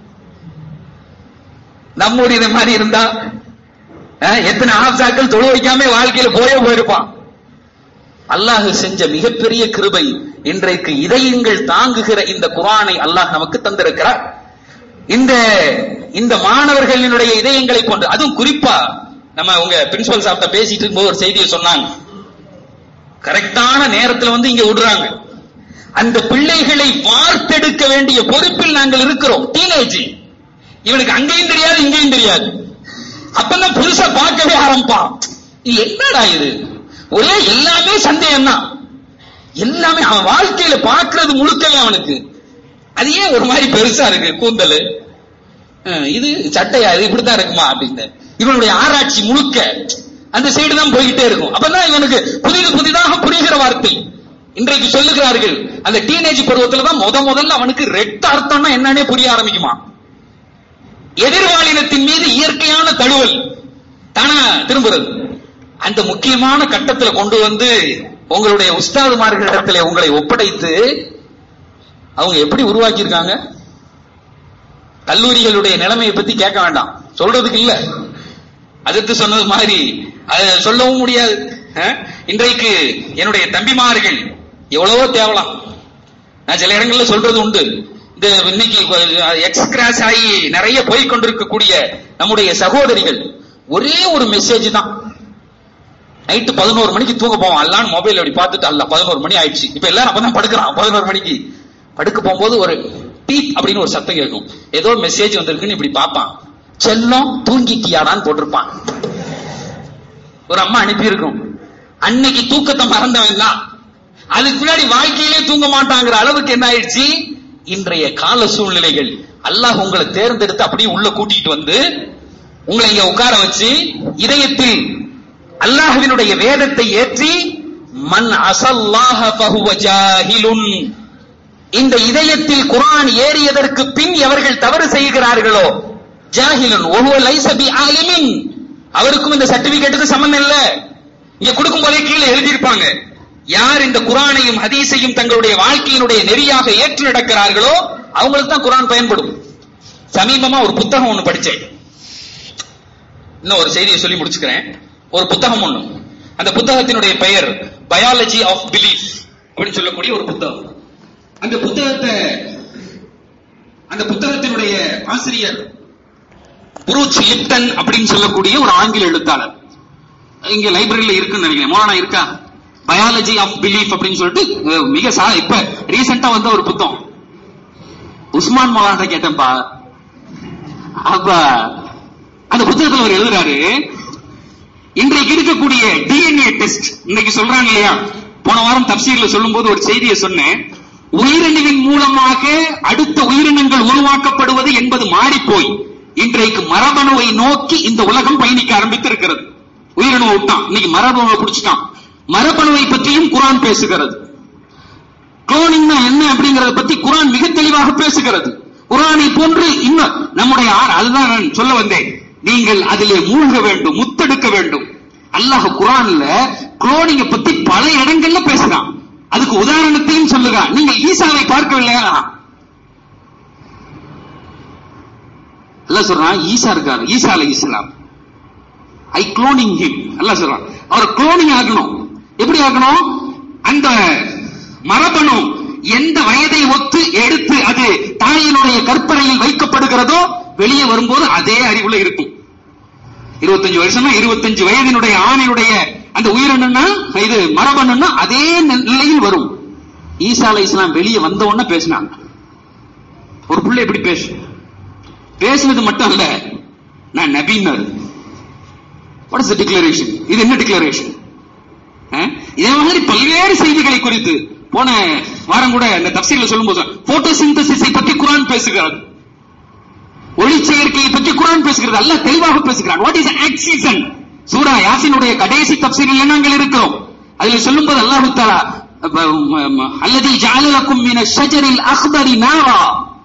நம்ம ஊர் இந்த மாதிரி இருந்தா அஹ், எத்தனை ஆப்சாக்கள் தொழு வைக்காம வாழ்க்கையில போயே போயிருப்பான் அல்லாஹ் செஞ்ச மிகப்பெரிய கிருபை இன்றைக்கு இதயங்கள் தாங்குகிற இந்த குரானை அல்லாஹ் நமக்கு தந்திருக்கிறார் இந்த இந்த மாணவர்களினுடைய இதயங்களை கொண்டு அதுவும் குறிப்பா நம்ம உங்க பிரின்சிபல் சாப்பிட்ட பேசிட்டு இருக்கும்போது ஒரு செய்தியை சொன்னாங்க கரெக்டான நேரத்துல வந்து இங்க விடுறாங்க அந்த பிள்ளைகளை வார்த்தெடுக்க வேண்டிய பொறுப்பில் நாங்கள் இருக்கிறோம் டீனேஜ் இவனுக்கு அங்கேயும் தெரியாது இங்கேயும் தெரியாது அப்பதான் புதுசா பார்க்கவே ஆரம்பிப்பான் இது என்னடா இது ஒரே எல்லாமே சந்தேகம் தான் எல்லாமே அவன் வாழ்க்கையில பார்க்கிறது முழுக்கவே அவனுக்கு அது ஏன் ஒரு மாதிரி பெருசா இருக்கு கூந்தல் அஹ், இது சட்டையா இது இப்படித்தான் இருக்குமா அப்படின்னு இவனுடைய ஆராய்ச்சி முழுக்க அந்த சைடு தான் போய்கிட்டே இருக்கும் அப்பதான் இவனுக்கு புதிது புதிதாக புரிகிற வார்த்தை இன்றைக்கு சொல்லுகிறார்கள் அந்த டீனேஜ் பருவத்துல தான் முத முதல்ல அவனுக்கு ரெட் அர்த்தம்னா என்னன்னே புரிய ஆரம்பிக்குமா எதிர்வாளினத்தின் மீது இயற்கையான தழுவல் தானா திரும்புறது அந்த முக்கியமான கட்டத்துல கொண்டு வந்து உங்களுடைய உஸ்தாதுமார்களிடத்துல உங்களை ஒப்படைத்து அவங்க எப்படி உருவாக்கியிருக்காங்க கல்லூரிகளுடைய நிலைமையை பத்தி கேட்க வேண்டாம் சொல்றதுக்கு இல்ல அதுக்கு சொன்னது மாதிரி அது சொல்லவும் முடியாது அஹ்? இன்றைக்கு என்னுடைய தம்பிமார்கள் எவ்வளவோ தேவலாம் நான் சில இடங்கள்ல சொல்றது உண்டு இந்த இன்னைக்கு எக்ஸ் கிராஸ் ஆகி நிறைய போய் கொண்டிருக்கக்கூடிய நம்முடைய சகோதரிகள் ஒரே ஒரு மெசேஜ் தான் நைட்டு பதினோரு மணிக்கு தூங்க போவோம் அல்லான்னு மொபைல் அப்படி பார்த்துட்டு அல்ல பதினோரு மணி ஆயிடுச்சு இப்ப எல்லாரும் அப்பதான் படுக்கிறான் பதினோரு மணிக்கு படுக்க போகும்போது ஒரு பீப் அப்படின்னு ஒரு சத்தம் கேட்கும் ஏதோ மெசேஜ் வந்திருக்குன்னு இப்படி பார்ப்பான் செல்லம் தூங்கிட்டியாடான்னு போட்டிருப்பான் ஒரு அம்மா அனுப்பி இருக்கும் அன்னைக்கு தூக்கத்தை மறந்தவன் தான் அதுக்கு பின்னாடி வாழ்க்கையிலே தூங்க மாட்டாங்கிற அளவுக்கு என்ன ஆயிடுச்சு இன்றைய கால சூழ்நிலைகள் அல்லாஹ் உங்களை தேர்ந்தெடுத்து அப்படியே உள்ள கூட்டிட்டு வந்து உங்களை இங்க உட்கார வச்சு இதயத்தில் அல்லாஹ்வினுடைய வேதத்தை ஏற்றி மன் அசல்லாஹ ஃபஹுவ ஜாஹிலுன் இந்த இதயத்தில் குர்ஆன் ஏறியதற்கு பின் எவர்கள் தவறு செய்கிறார்களோ ஜாஹிலுன் ஒஹுவ லைஸ பி ஆலிமின் அவருக்கும் இந்த சர்டிபிகேட்டுக்கு சம்பந்தம் இல்ல இங்க கொடுக்கும் போதே கீழே எழுதியிருப்பாங்க யார் இந்த குர்ஆனையும் ஹதீஸையும் தங்களுடைய வாழ்க்கையினுடைய நெறியாக ஏற்று நடக்கிறார்களோ அவங்களுக்கு தான் குர்ஆன் பயன்படும் சமீபமா ஒரு புத்தகம் ஒண்ணு படிச்சேன் இன்னும் ஒரு செய்தியை சொல்லி முடிச்சுக்கிறேன் ஒரு புத்தகம் ஒண்ணு அந்த புத்தகத்தினுடைய பெயர் பயாலஜி ஆஃப் பிலீஃப் அப்படின்னு சொல்லக்கூடிய ஒரு புத்தகம் அந்த புத்தகத்தை அந்த புத்தகத்தினுடைய ஆசிரியர் புரூச் லிப்டன் அப்படின்னு சொல்லக்கூடிய ஒரு ஆங்கில எழுத்தாளர் இங்க லைப்ரரியில இருக்குன்னு நினைக்கிறேன் மோனா இருக்கா பயாலஜி ஆஃப் பிலீஃப் அப்படின்னு சொல்லிட்டு அஹ், மிக சா இப்ப ரீசெண்டா வந்த ஒரு புத்தகம் உஸ்மான் மோலான கேட்டேன்பா அப்ப அந்த புத்தகத்துல அவர் எழுதுறாரு இன்றைக்கு இருக்கக்கூடிய டிஎன்ஏ டெஸ்ட் இன்னைக்கு சொல்றாங்க இல்லையா போன வாரம் தப்சீர்ல சொல்லும்போது ஒரு செய்தியை சொன்னேன் உயிரணுவின் மூலமாக அடுத்த உயிரினங்கள் உருவாக்கப்படுவது என்பது மாறிப்போய் இன்றைக்கு மரபணுவை நோக்கி இந்த உலகம் பயணிக்க ஆரம்பித்திருக்கிறது உயிரணுவை விட்டான் இன்னைக்கு மரபணுவை பிடிச்சிட்டான் மரபணுவை பற்றியும் குரான் பேசுகிறது குளோனிங்னா என்ன அப்படிங்கறத பத்தி குரான் மிக தெளிவாக பேசுகிறது குரானை போன்று இன்னும் நம்முடைய ஆர் அதுதான் நான் சொல்ல வந்தேன் நீங்கள் அதிலே மூழ்க வேண்டும் முத்தெடுக்க வேண்டும் அல்லாஹ் குரான்ல குளோனிங்க பத்தி பல இடங்கள்ல பேசுறான் அதுக்கு உதாரணத்தையும் சொல்லுகிறான் நீங்கள் ஈசாவை பார்க்கவில்லையா அல்லாஹ் சொல்றான் ஈசா இருக்காரு ஈசா அலை இஸ்லாம் ஐ குளோனிங் ஹிம் அல்லாஹ் சொல்றான் அவர் குளோனிங் ஆகணும் எப்படி ஆகணும் அந்த மரபணு எந்த வயதை ஒத்து எடுத்து அது தாயினுடைய கற்பனையில் வைக்கப்படுகிறதோ வெளியே வரும்போது அதே அறிவுல இருக்கும் இருபத்தஞ்சு வருஷம்னா இருபத்தஞ்சு வயதினுடைய ஆணினுடைய அந்த உயிரினம்னா இது மரபணுன்னா அதே நி- நிலையில் வரும் ஈசா அலை இஸ்லாம் வெளியே வந்த உடனே பேசினாங்க ஒரு புள்ள எப்படி பேசு பேசுனது மட்டும் அல்ல நான் நபின்னாரு வாட் இஸ் டிக்ளரேஷன் இது என்ன டிக்ளரேஷன் இதே மாதிரி பல்வேறு செய்திகளை குறித்து போன வாரம் கூட அந்த தப்சீல சொல்லும்போது போட்டோ சிந்தசிஸை பற்றி குரான் பேசுகிறது ஒளி செயற்கையை பற்றி குரான் பேசுகிறது அல்ல தெளிவாக பேசுகிறான் வாட் இஸ் ஆக்சிசன் சூரா யாசினுடைய கடைசி தப்சீரில் நாங்கள் இருக்கிறோம் அதில் சொல்லும்போது அல்லாஹு தாலா அல்லது ஜாலலக்கும் மின ஷஜரில் அஹ்பரி நாரா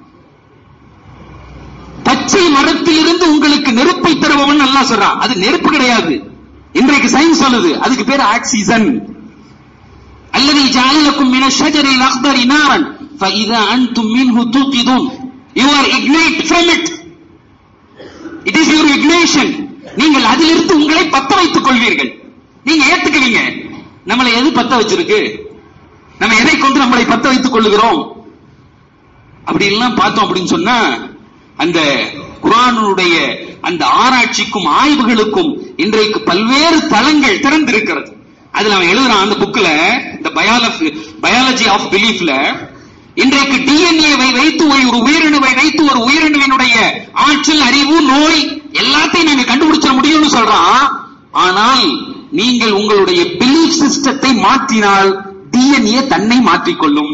பச்சை மரத்திலிருந்து உங்களுக்கு நெருப்பை தருபவன் அல்லாஹ் சொல்றான் அது நெருப்பு கிடையாது இன்றைக்கு சயின்ஸ் சொல்லுது அதுக்கு பேர் oxygen الذي جعل لكم من الشجر الأخضر نارا فإذا أنتم منه توقدون you are ignite from it it is your ignition நீங்கள் அதிலிருந்து உங்களை பத்த வைத்துக் கொள்வீர்கள் நீங்க ஏத்துக்குவீங்க நம்மளை எது பத்த வச்சிருக்கு நம்ம எதை கொண்டு நம்மளை பத்த வைத்துக் கொள்ளுகிறோம் அப்படி எல்லாம் பார்த்தோம் அப்படின்னு சொன்னா அந்த குரானுடைய அந்த ஆராய்ச்சிக்கும் ஆய்வுகளுக்கும் இன்றைக்கு பல்வேறு தளங்கள் திறந்திருக்கிறது அதுல அவன் எழுதுறான் அந்த புக்ல இந்த பயாலஜி ஆஃப் பிலீஃப்ல இன்றைக்கு டிஎன்ஏவை வைத்து ஒரு உயிரணுவை வைத்து ஒரு உயிரணுவினுடைய ஆற்றல் அறிவு நோய் எல்லாத்தையும் நாங்க கண்டுபிடிச்சிட முடியும்னு சொல்றான் ஆனால் நீங்கள் உங்களுடைய பிலீஃப் சிஸ்டத்தை மாற்றினால் டிஎன்ஏ தன்னை மாற்றிக்கொள்ளும்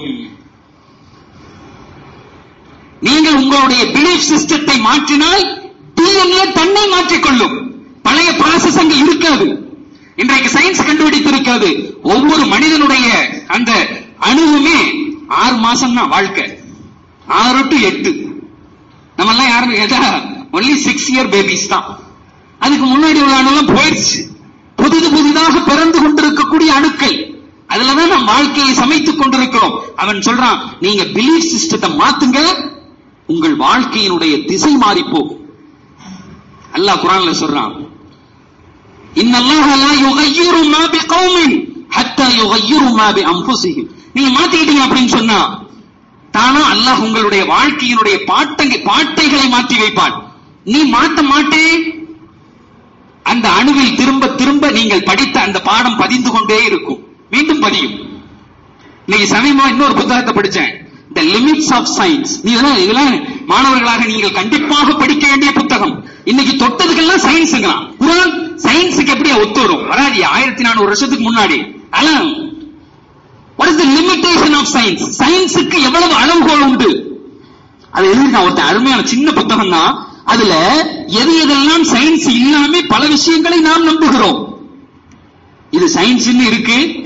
நீங்கள் உங்களுடைய பிலீஃப் சிஸ்டத்தை மாற்றினால் டிஎன்ஏ தன்னை மாற்றிக்கொள்ளும் பழைய ப்ராசஸ் அங்க இருக்காது இன்றைக்கு சயின்ஸ் கண்டுபிடித்திருக்காது ஒவ்வொரு மனிதனுடைய அந்த அணுவுமே ஆறு மாசம் தான் வாழ்க்கை ஆறு டு எட்டு நம்ம எல்லாம் யாரும் கேட்டா ஒன்லி சிக்ஸ் இயர் பேபிஸ் தான் அதுக்கு முன்னாடி உள்ள அணுலாம் போயிடுச்சு புதிது புதிதாக பிறந்து கொண்டிருக்கக்கூடிய அணுக்கள் அதுலதான் நம்ம வாழ்க்கையை சமைத்துக் கொண்டிருக்கிறோம் அவன் சொல்றான் நீங்க பிலீஃப் சிஸ்டத்தை மாத்துங்க உங்கள் வாழ்க்கையினுடைய திசை மாறி போகும் அல்லாஹ் குரான்ல சொல்றான் இன்னல்லாஹ லா யுகையிரு மா பிகௌமின் ஹத்தா யுகையிரு மா பிஅன்ஃபுஸிஹிம் நீங்க மாத்திக்கிட்டீங்க அப்படின்னு சொன்னா தானா அல்லாஹ் உங்களுடைய வாழ்க்கையினுடைய பாட்டங்க பாட்டைகளை மாற்றி வைப்பான் நீ மாத்த மாட்டே அந்த அணுவில் திரும்ப திரும்ப நீங்கள் படித்த அந்த பாடம் பதிந்து கொண்டே இருக்கும் மீண்டும் பதியும் இன்னைக்கு சமீபமா இன்னொரு புத்தகத்தை படிச்சேன் த லிமிட்ஸ் ஆஃப் சயின்ஸ் நீ இதெல்லாம் இதெல்லாம் மாணவர்களாக நீங்கள் கண்டிப்பாக படிக்க வேண்டிய புத்தகம் இன்னைக்கு தொட்டதுக்கெல்லாம் சயின்ஸுங்கிறான் குரான் சயின்ஸுக்கு எப்படி ஒத்து வரும் வராது ஆயிரத்தி நானூறு வருஷத்துக்கு முன்னாடி அதான் what is the limitation of science சயின்ஸுக்கு எவ்வளவு அளவுகோல் உண்டு அது எழுதிருக்கான் ஒருத்தன் அருமையான சின்ன புத்தகம் தான் அதுல எது எதெல்லாம் சயின்ஸ் இல்லாம பல விஷயங்களை நாம் நம்புகிறோம் இது சயின்ஸ்னு இருக்கு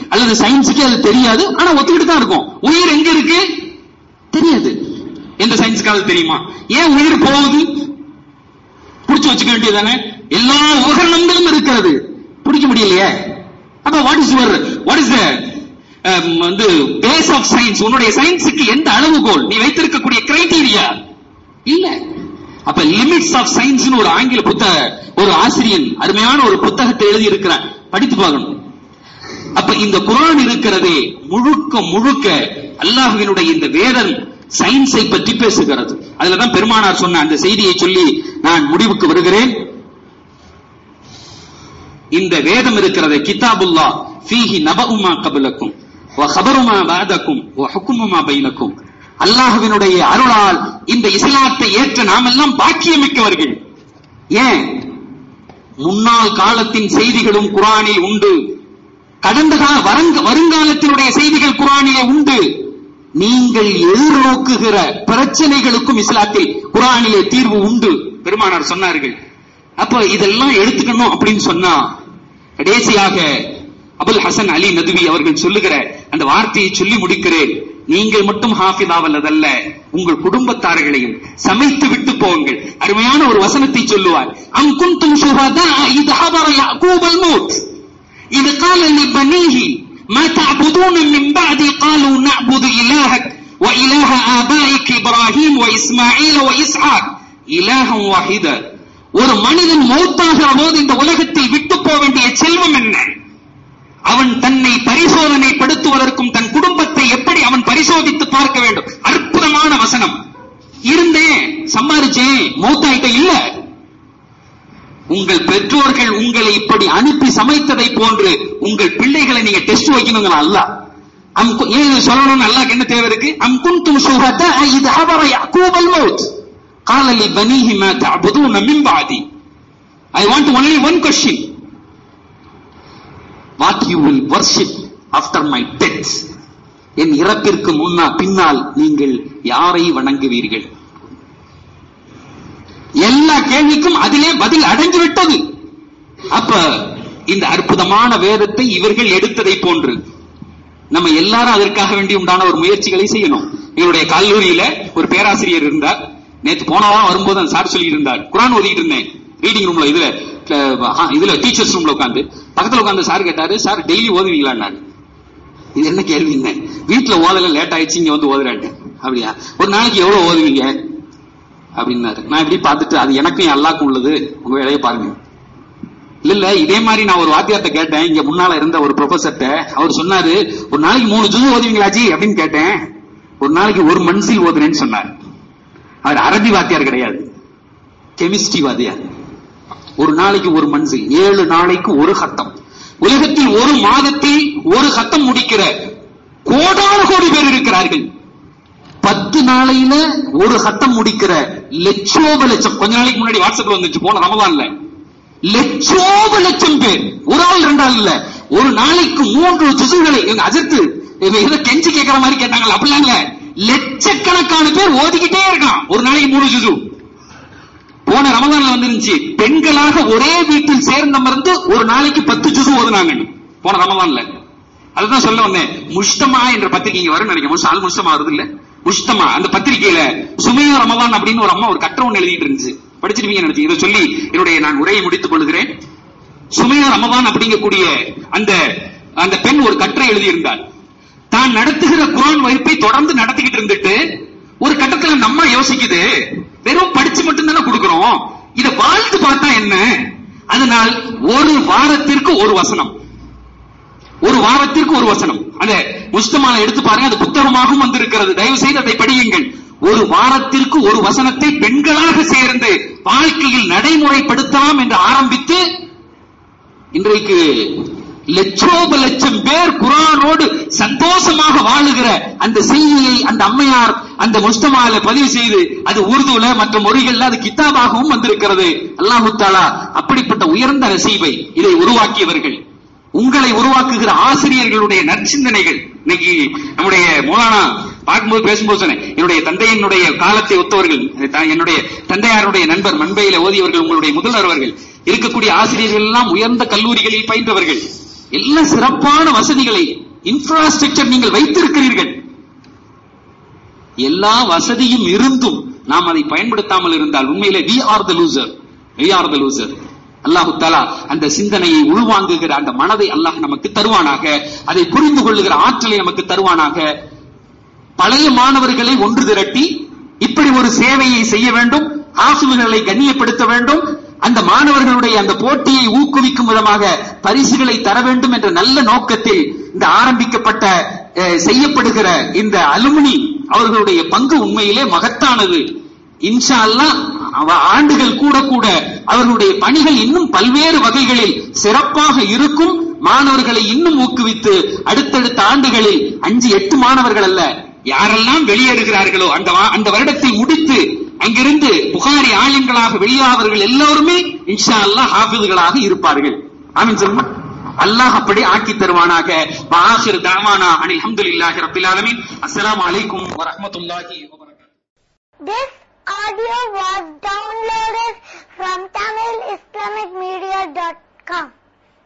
அல்லது சயின்ஸுக்கே அது தெரியாது ஆனா ஒத்துக்கிட்டு தான் இருக்கும் உயிர் எங்க இருக்கு தெரியாது எந்த சயின்ஸுக்காவது தெரியுமா ஏன் உயிர் போகுது புடிச்சு வச்சுக்க வேண்டியதானே எல்லா உபகரணங்களும் இருக்கிறது பிடிக்க முடியலையே அப்ப what is your what is வந்து பேஸ் ஆஃப் சயின்ஸ் உன்னுடைய சயின்ஸுக்கு எந்த அளவுகோல் நீ வைத்திருக்கக்கூடிய கிரைட்டீரியா இல்ல அப்ப லிமிட்ஸ் ஆஃப் சயின்ஸ்னு ஒரு ஆங்கில புத்தக ஒரு ஆசிரியன் அருமையான ஒரு புத்தகத்தை எழுதி இருக்கிறான் படித்து பார்க்கணும் அப்ப இந்த குரான் இருக்கிறதே முழுக்க முழுக்க அல்லாஹ்வினுடைய இந்த வேதம் சயின்ஸை பற்றி பேசுகிறது அதுலதான் பெருமானார் சொன்ன அந்த செய்தியை சொல்லி நான் முடிவுக்கு வருகிறேன் இந்த வேதம் இருக்கிறது கிதாபுல்லா ஃபீஹி நபஉமா கபலக்கும் வ ஹபருமா பாதக்கும் வ ஹுக்குமுமா பைனக்கும் அல்லாஹ்வினுடைய அருளால் இந்த இஸ்லாத்தை ஏற்ற நாமெல்லாம் பாக்கியமிக்கவர்கள் ஏன் முன்னாள் காலத்தின் செய்திகளும் குரானில் உண்டு கடந்த கால வரங்க வருங்காலத்தினுடைய செய்திகள் குரானிலே உண்டு நீங்கள் எதிர்நோக்குகிற பிரச்சனைகளுக்கும் இஸ்லாத்தில் குரானிலே தீர்வு உண்டு பெருமானார் சொன்னார்கள் அப்ப இதெல்லாம் எடுத்துக்கணும் அப்படின்னு சொன்னா கடைசியாக அபுல் ஹசன் அலி நதுவி அவர்கள் சொல்லுகிற அந்த வார்த்தையை சொல்லி முடிக்கிறேன் நீங்கள் மட்டும் ஹாஃபிதாவல்லதல்ல உங்கள் குடும்பத்தார்களையும் சமைத்து விட்டு போங்கள் அருமையான ஒரு வசனத்தை சொல்லுவார் அம் குந்தும் சுஹதா இது ஹபர யாக்கூபல் மூத் இது قال لبنيه ما تعبدون من بعدي قالوا نعبد إلهك وإله آبائك إبراهيم وإسماعيل وإسحاق إلها واحدا ஒரு மனிதன் மௌத்தாகிற போது இந்த உலகத்தில் விட்டு போக வேண்டிய செல்வம் என்ன அவன் தன்னை பரிசோதனைப்படுத்துவதற்கும் தன் குடும்பத்தை எப்படி அவன் பரிசோதித்து பார்க்க வேண்டும் அற்புதமான வசனம் இருந்தேன் சம்பாரிச்சேன் மௌத்தாயிட்ட இல்ல உங்கள் பெற்றோர்கள் உங்களை இப்படி அனுப்பி சமைத்ததை போன்று உங்கள் பிள்ளைகளை நீங்க டெஸ்ட் வைக்கணுங்க அல்ல அம் கு- ஏன் இது சொல்லணும்னு அல்லாஹ்க்கு என்ன தேவை இருக்கு அம் குந்தும் சுஹதா இது ஹபர யாக்கூபல் மௌத் قال لبنيه ما تعبدون من بعدي I want only one question what you will worship after my death என் இறப்பிற்கு முன்னா பின்னால் நீங்கள் யாரை வணங்குவீர்கள் எல்லா கேள்விக்கும் அதிலே பதில் அடைஞ்சு விட்டது அப்ப இந்த அற்புதமான வேதத்தை இவர்கள் எடுத்ததை போன்று நம்ம எல்லாரும் அதற்காக வேண்டி உண்டான ஒரு முயற்சிகளை செய்யணும் எங்களுடைய கல்லூரியில ஒரு பேராசிரியர் இருந்தார் நேத்து போன வாரம் வரும்போது அந்த சார் சொல்லி இருந்தார் குரான் ஓதிட்டு இருந்தேன் ரீடிங் ரூம்ல இதுல அஹ், ஆ, இதுல டீச்சர்ஸ் ரூம்ல உட்காந்து பக்கத்துல உட்காந்து சார் கேட்டாரு சார் டெய்லி ஓதுவீங்களான்னாரு இது என்ன கேள்விங்க வீட்டுல ஓதல லேட் ஆயிடுச்சு இங்க வந்து ஓதுறேன் அப்படியா ஒரு நாளைக்கு எவ்வளவு ஓதுவீங்க அப்படின்னாரு நான் இப்படி பார்த்துட்டு அது எனக்கும் அல்லாக்கும் உள்ளது உங்க வேலையை பாருங்க இல்ல இல்ல இதே மாதிரி நான் ஒரு வாத்தியார்ட்ட கேட்டேன் இங்க முன்னால இருந்த ஒரு ப்ரொஃபசர்ட்ட அவர் சொன்னாரு ஒரு நாளைக்கு மூணு ஜூஸ் ஓதுவீங்களாச்சி அப்படின்னு கேட்டேன் ஒரு நாளைக்கு ஒரு மன்சில் ஓதுறேன்னு சொன்னார் அவர் அரபி வாத்தியார் கிடையாது கெமிஸ்ட்ரி வாத்தியார் ஒரு நாளைக்கு ஒரு மன்சில் ஏழு நாளைக்கு ஒரு ஹத்தம் உலகத்தில் ஒரு மாதத்தில் ஒரு ஹத்தம் முடிக்கிற கோடான கோடி பேர் இருக்கிறார்கள் பத்து நாளையில ஒரு ஹத்தம் முடிக்கிற லட்சோப லட்சம் கொஞ்ச நாளைக்கு முன்னாடி வாட்ஸ்அப்ல வந்துச்சு போன ரமதான்ல லட்சோப லட்சம் பேர் ஒரு ஆள் ரெண்டு ஆள் இல்ல ஒரு நாளைக்கு மூன்று ஜுசுகளை இவங்க அஜர்த்து இவங்க ஏதோ கெஞ்சி கேட்கிற மாதிரி கேட்டாங்க அப்படிலாம் இல்ல லட்சக்கணக்கான பேர் ஓதிக்கிட்டே இருக்கான் ஒரு நாளைக்கு மூணு ஜுசு போன ரமதான்ல வந்துருந்துச்சு பெண்களாக ஒரே வீட்டில் சேர்ந்தமர்ந்து ஒரு நாளைக்கு பத்து ஜுசு ஓதுனாங்க போன ரமதான்ல அதுதான் சொல்ல வந்தேன் முஷ்டமா என்ற பத்திரிகை இங்க வரும் நினைக்கிறேன் முஷ்- ஆல் முஷ்டமா வருது இல்ல முஷ்டமா அந்த பத்திரிகையில சுமையா ரமதான் அப்படின்னு ஒரு அம்மா ஒரு கட்டுரை ஒண்ணு எழுதிட்டு இருந்துச்சு படிச்சிருப்பீங்க நினைச்சு இதை சொல்லி என்னுடைய நான் உரையை முடித்துக் கொள்கிறேன் சுமையா ரமதான் அப்படிங்கக்கூடிய அந்த அந்த பெண் ஒரு கட்டுரை எழுதியிருந்தார் தான் நடத்துகிற குரான் வகுப்பை தொடர்ந்து நடத்திக்கிட்டு இருந்துட்டு ஒரு கட்டத்துல நம்ம யோசிக்குது வெறும் படிச்சு மட்டும்தானே கொடுக்கிறோம் இத வாழ்த்து பார்த்தா என்ன அதனால் ஒரு வாரத்திற்கு ஒரு வசனம் ஒரு வாரத்திற்கு ஒரு வசனம் அந்த முஸ்தமான எடுத்து பாருங்க அது புத்தகமாகவும் வந்திருக்கிறது தயவு செய்து அதை படியுங்கள் ஒரு வாரத்திற்கு ஒரு வசனத்தை பெண்களாக சேர்ந்து வாழ்க்கையில் நடைமுறைப்படுத்தலாம் என்று ஆரம்பித்து இன்றைக்கு லட்சோப லட்சம் பேர் குரானோடு சந்தோஷமாக வாழுகிற அந்த செய்தியை அந்த அம்மையார் அந்த முஸ்தமால பதிவு செய்து அது உருதுல மற்ற மொழிகள்ல அது கித்தாபாகவும் வந்திருக்கிறது அல்லாஹு தாலா அப்படிப்பட்ட உயர்ந்த நசீபை இதை உருவாக்கியவர்கள் உங்களை உருவாக்குகிற ஆசிரியர்களுடைய நற்சிந்தனைகள் இன்னைக்கு நம்முடைய மௌலானா பார்க்கும்போது பேசும்போது சொன்னேன் என்னுடைய தந்தையினுடைய காலத்தை ஒத்தவர்கள் த- என்னுடைய தந்தையாருடைய நண்பர் மண்பையில ஓதியவர்கள் உங்களுடைய முதல்வர் அவர்கள் இருக்கக்கூடிய ஆசிரியர்கள் எல்லாம் உயர்ந்த கல்லூரிகளில் பயின்றவர்கள் எல்லா சிறப்பான வசதிகளை இன்ஃப்ராஸ்ட்ரக்சர் நீங்கள் வைத்திருக்கிறீர்கள் எல்லா வசதியும் இருந்தும் நாம் அதை பயன்படுத்தாமல் இருந்தால் உண்மையிலே we are the loser we are the loser அல்லாஹு தாலா அந்த சிந்தனையை உள்வாங்குகிற அந்த மனதை அல்லாஹ் நமக்கு தருவானாக அதை புரிந்து கொள்ளுகிற ஆற்றலை நமக்கு தருவானாக பழைய மாணவர்களை ஒன்று திரட்டி இப்படி ஒரு சேவையை செய்ய வேண்டும் ஆசிரியர்களை கண்ணியப்படுத்த வேண்டும் அந்த மாணவர்களுடைய அந்த போட்டியை ஊக்குவிக்கும் விதமாக பரிசுகளை தர வேண்டும் என்ற நல்ல நோக்கத்தில் இந்த ஆரம்பிக்கப்பட்ட அஹ், செய்யப்படுகிற இந்த அலுமினி அவர்களுடைய பங்கு உண்மையிலே மகத்தானது இன்ஷா அல்லாஹ் அவ ஆண்டுகள் கூட கூட அவர்களுடைய பணிகள் இன்னும் பல்வேறு வகைகளில் சிறப்பாக இருக்கும் மாணவர்களை இன்னும் ஊக்குவித்து அடுத்தடுத்த ஆண்டுகளில் அஞ்சு எட்டு மாணவர்கள் அல்ல யாரெல்லாம் வெளியேறுகிறார்களோ அந்த வா- அந்த வருடத்தை முடித்து அங்கிருந்து புகாரி ஆலயங்களாக வெளியாவர்கள் எல்லோருமே இன்ஷா அல்லாஹ் ஹாஃபிதுகளாக இருப்பார்கள் ஆமீன் சொல்லுமா அல்லாஹ் அப்படி ஆக்கி தருவானாக வாஹிர் தாவானா அனில் அல்ஹம்துலில்லாஹி ரப்பில் ஆலமீன் அஸ்ஸலாமு அலைக்கும் வரஹ்மத்துல்லாஹி வபரகாத்துஹு This audio was downloaded from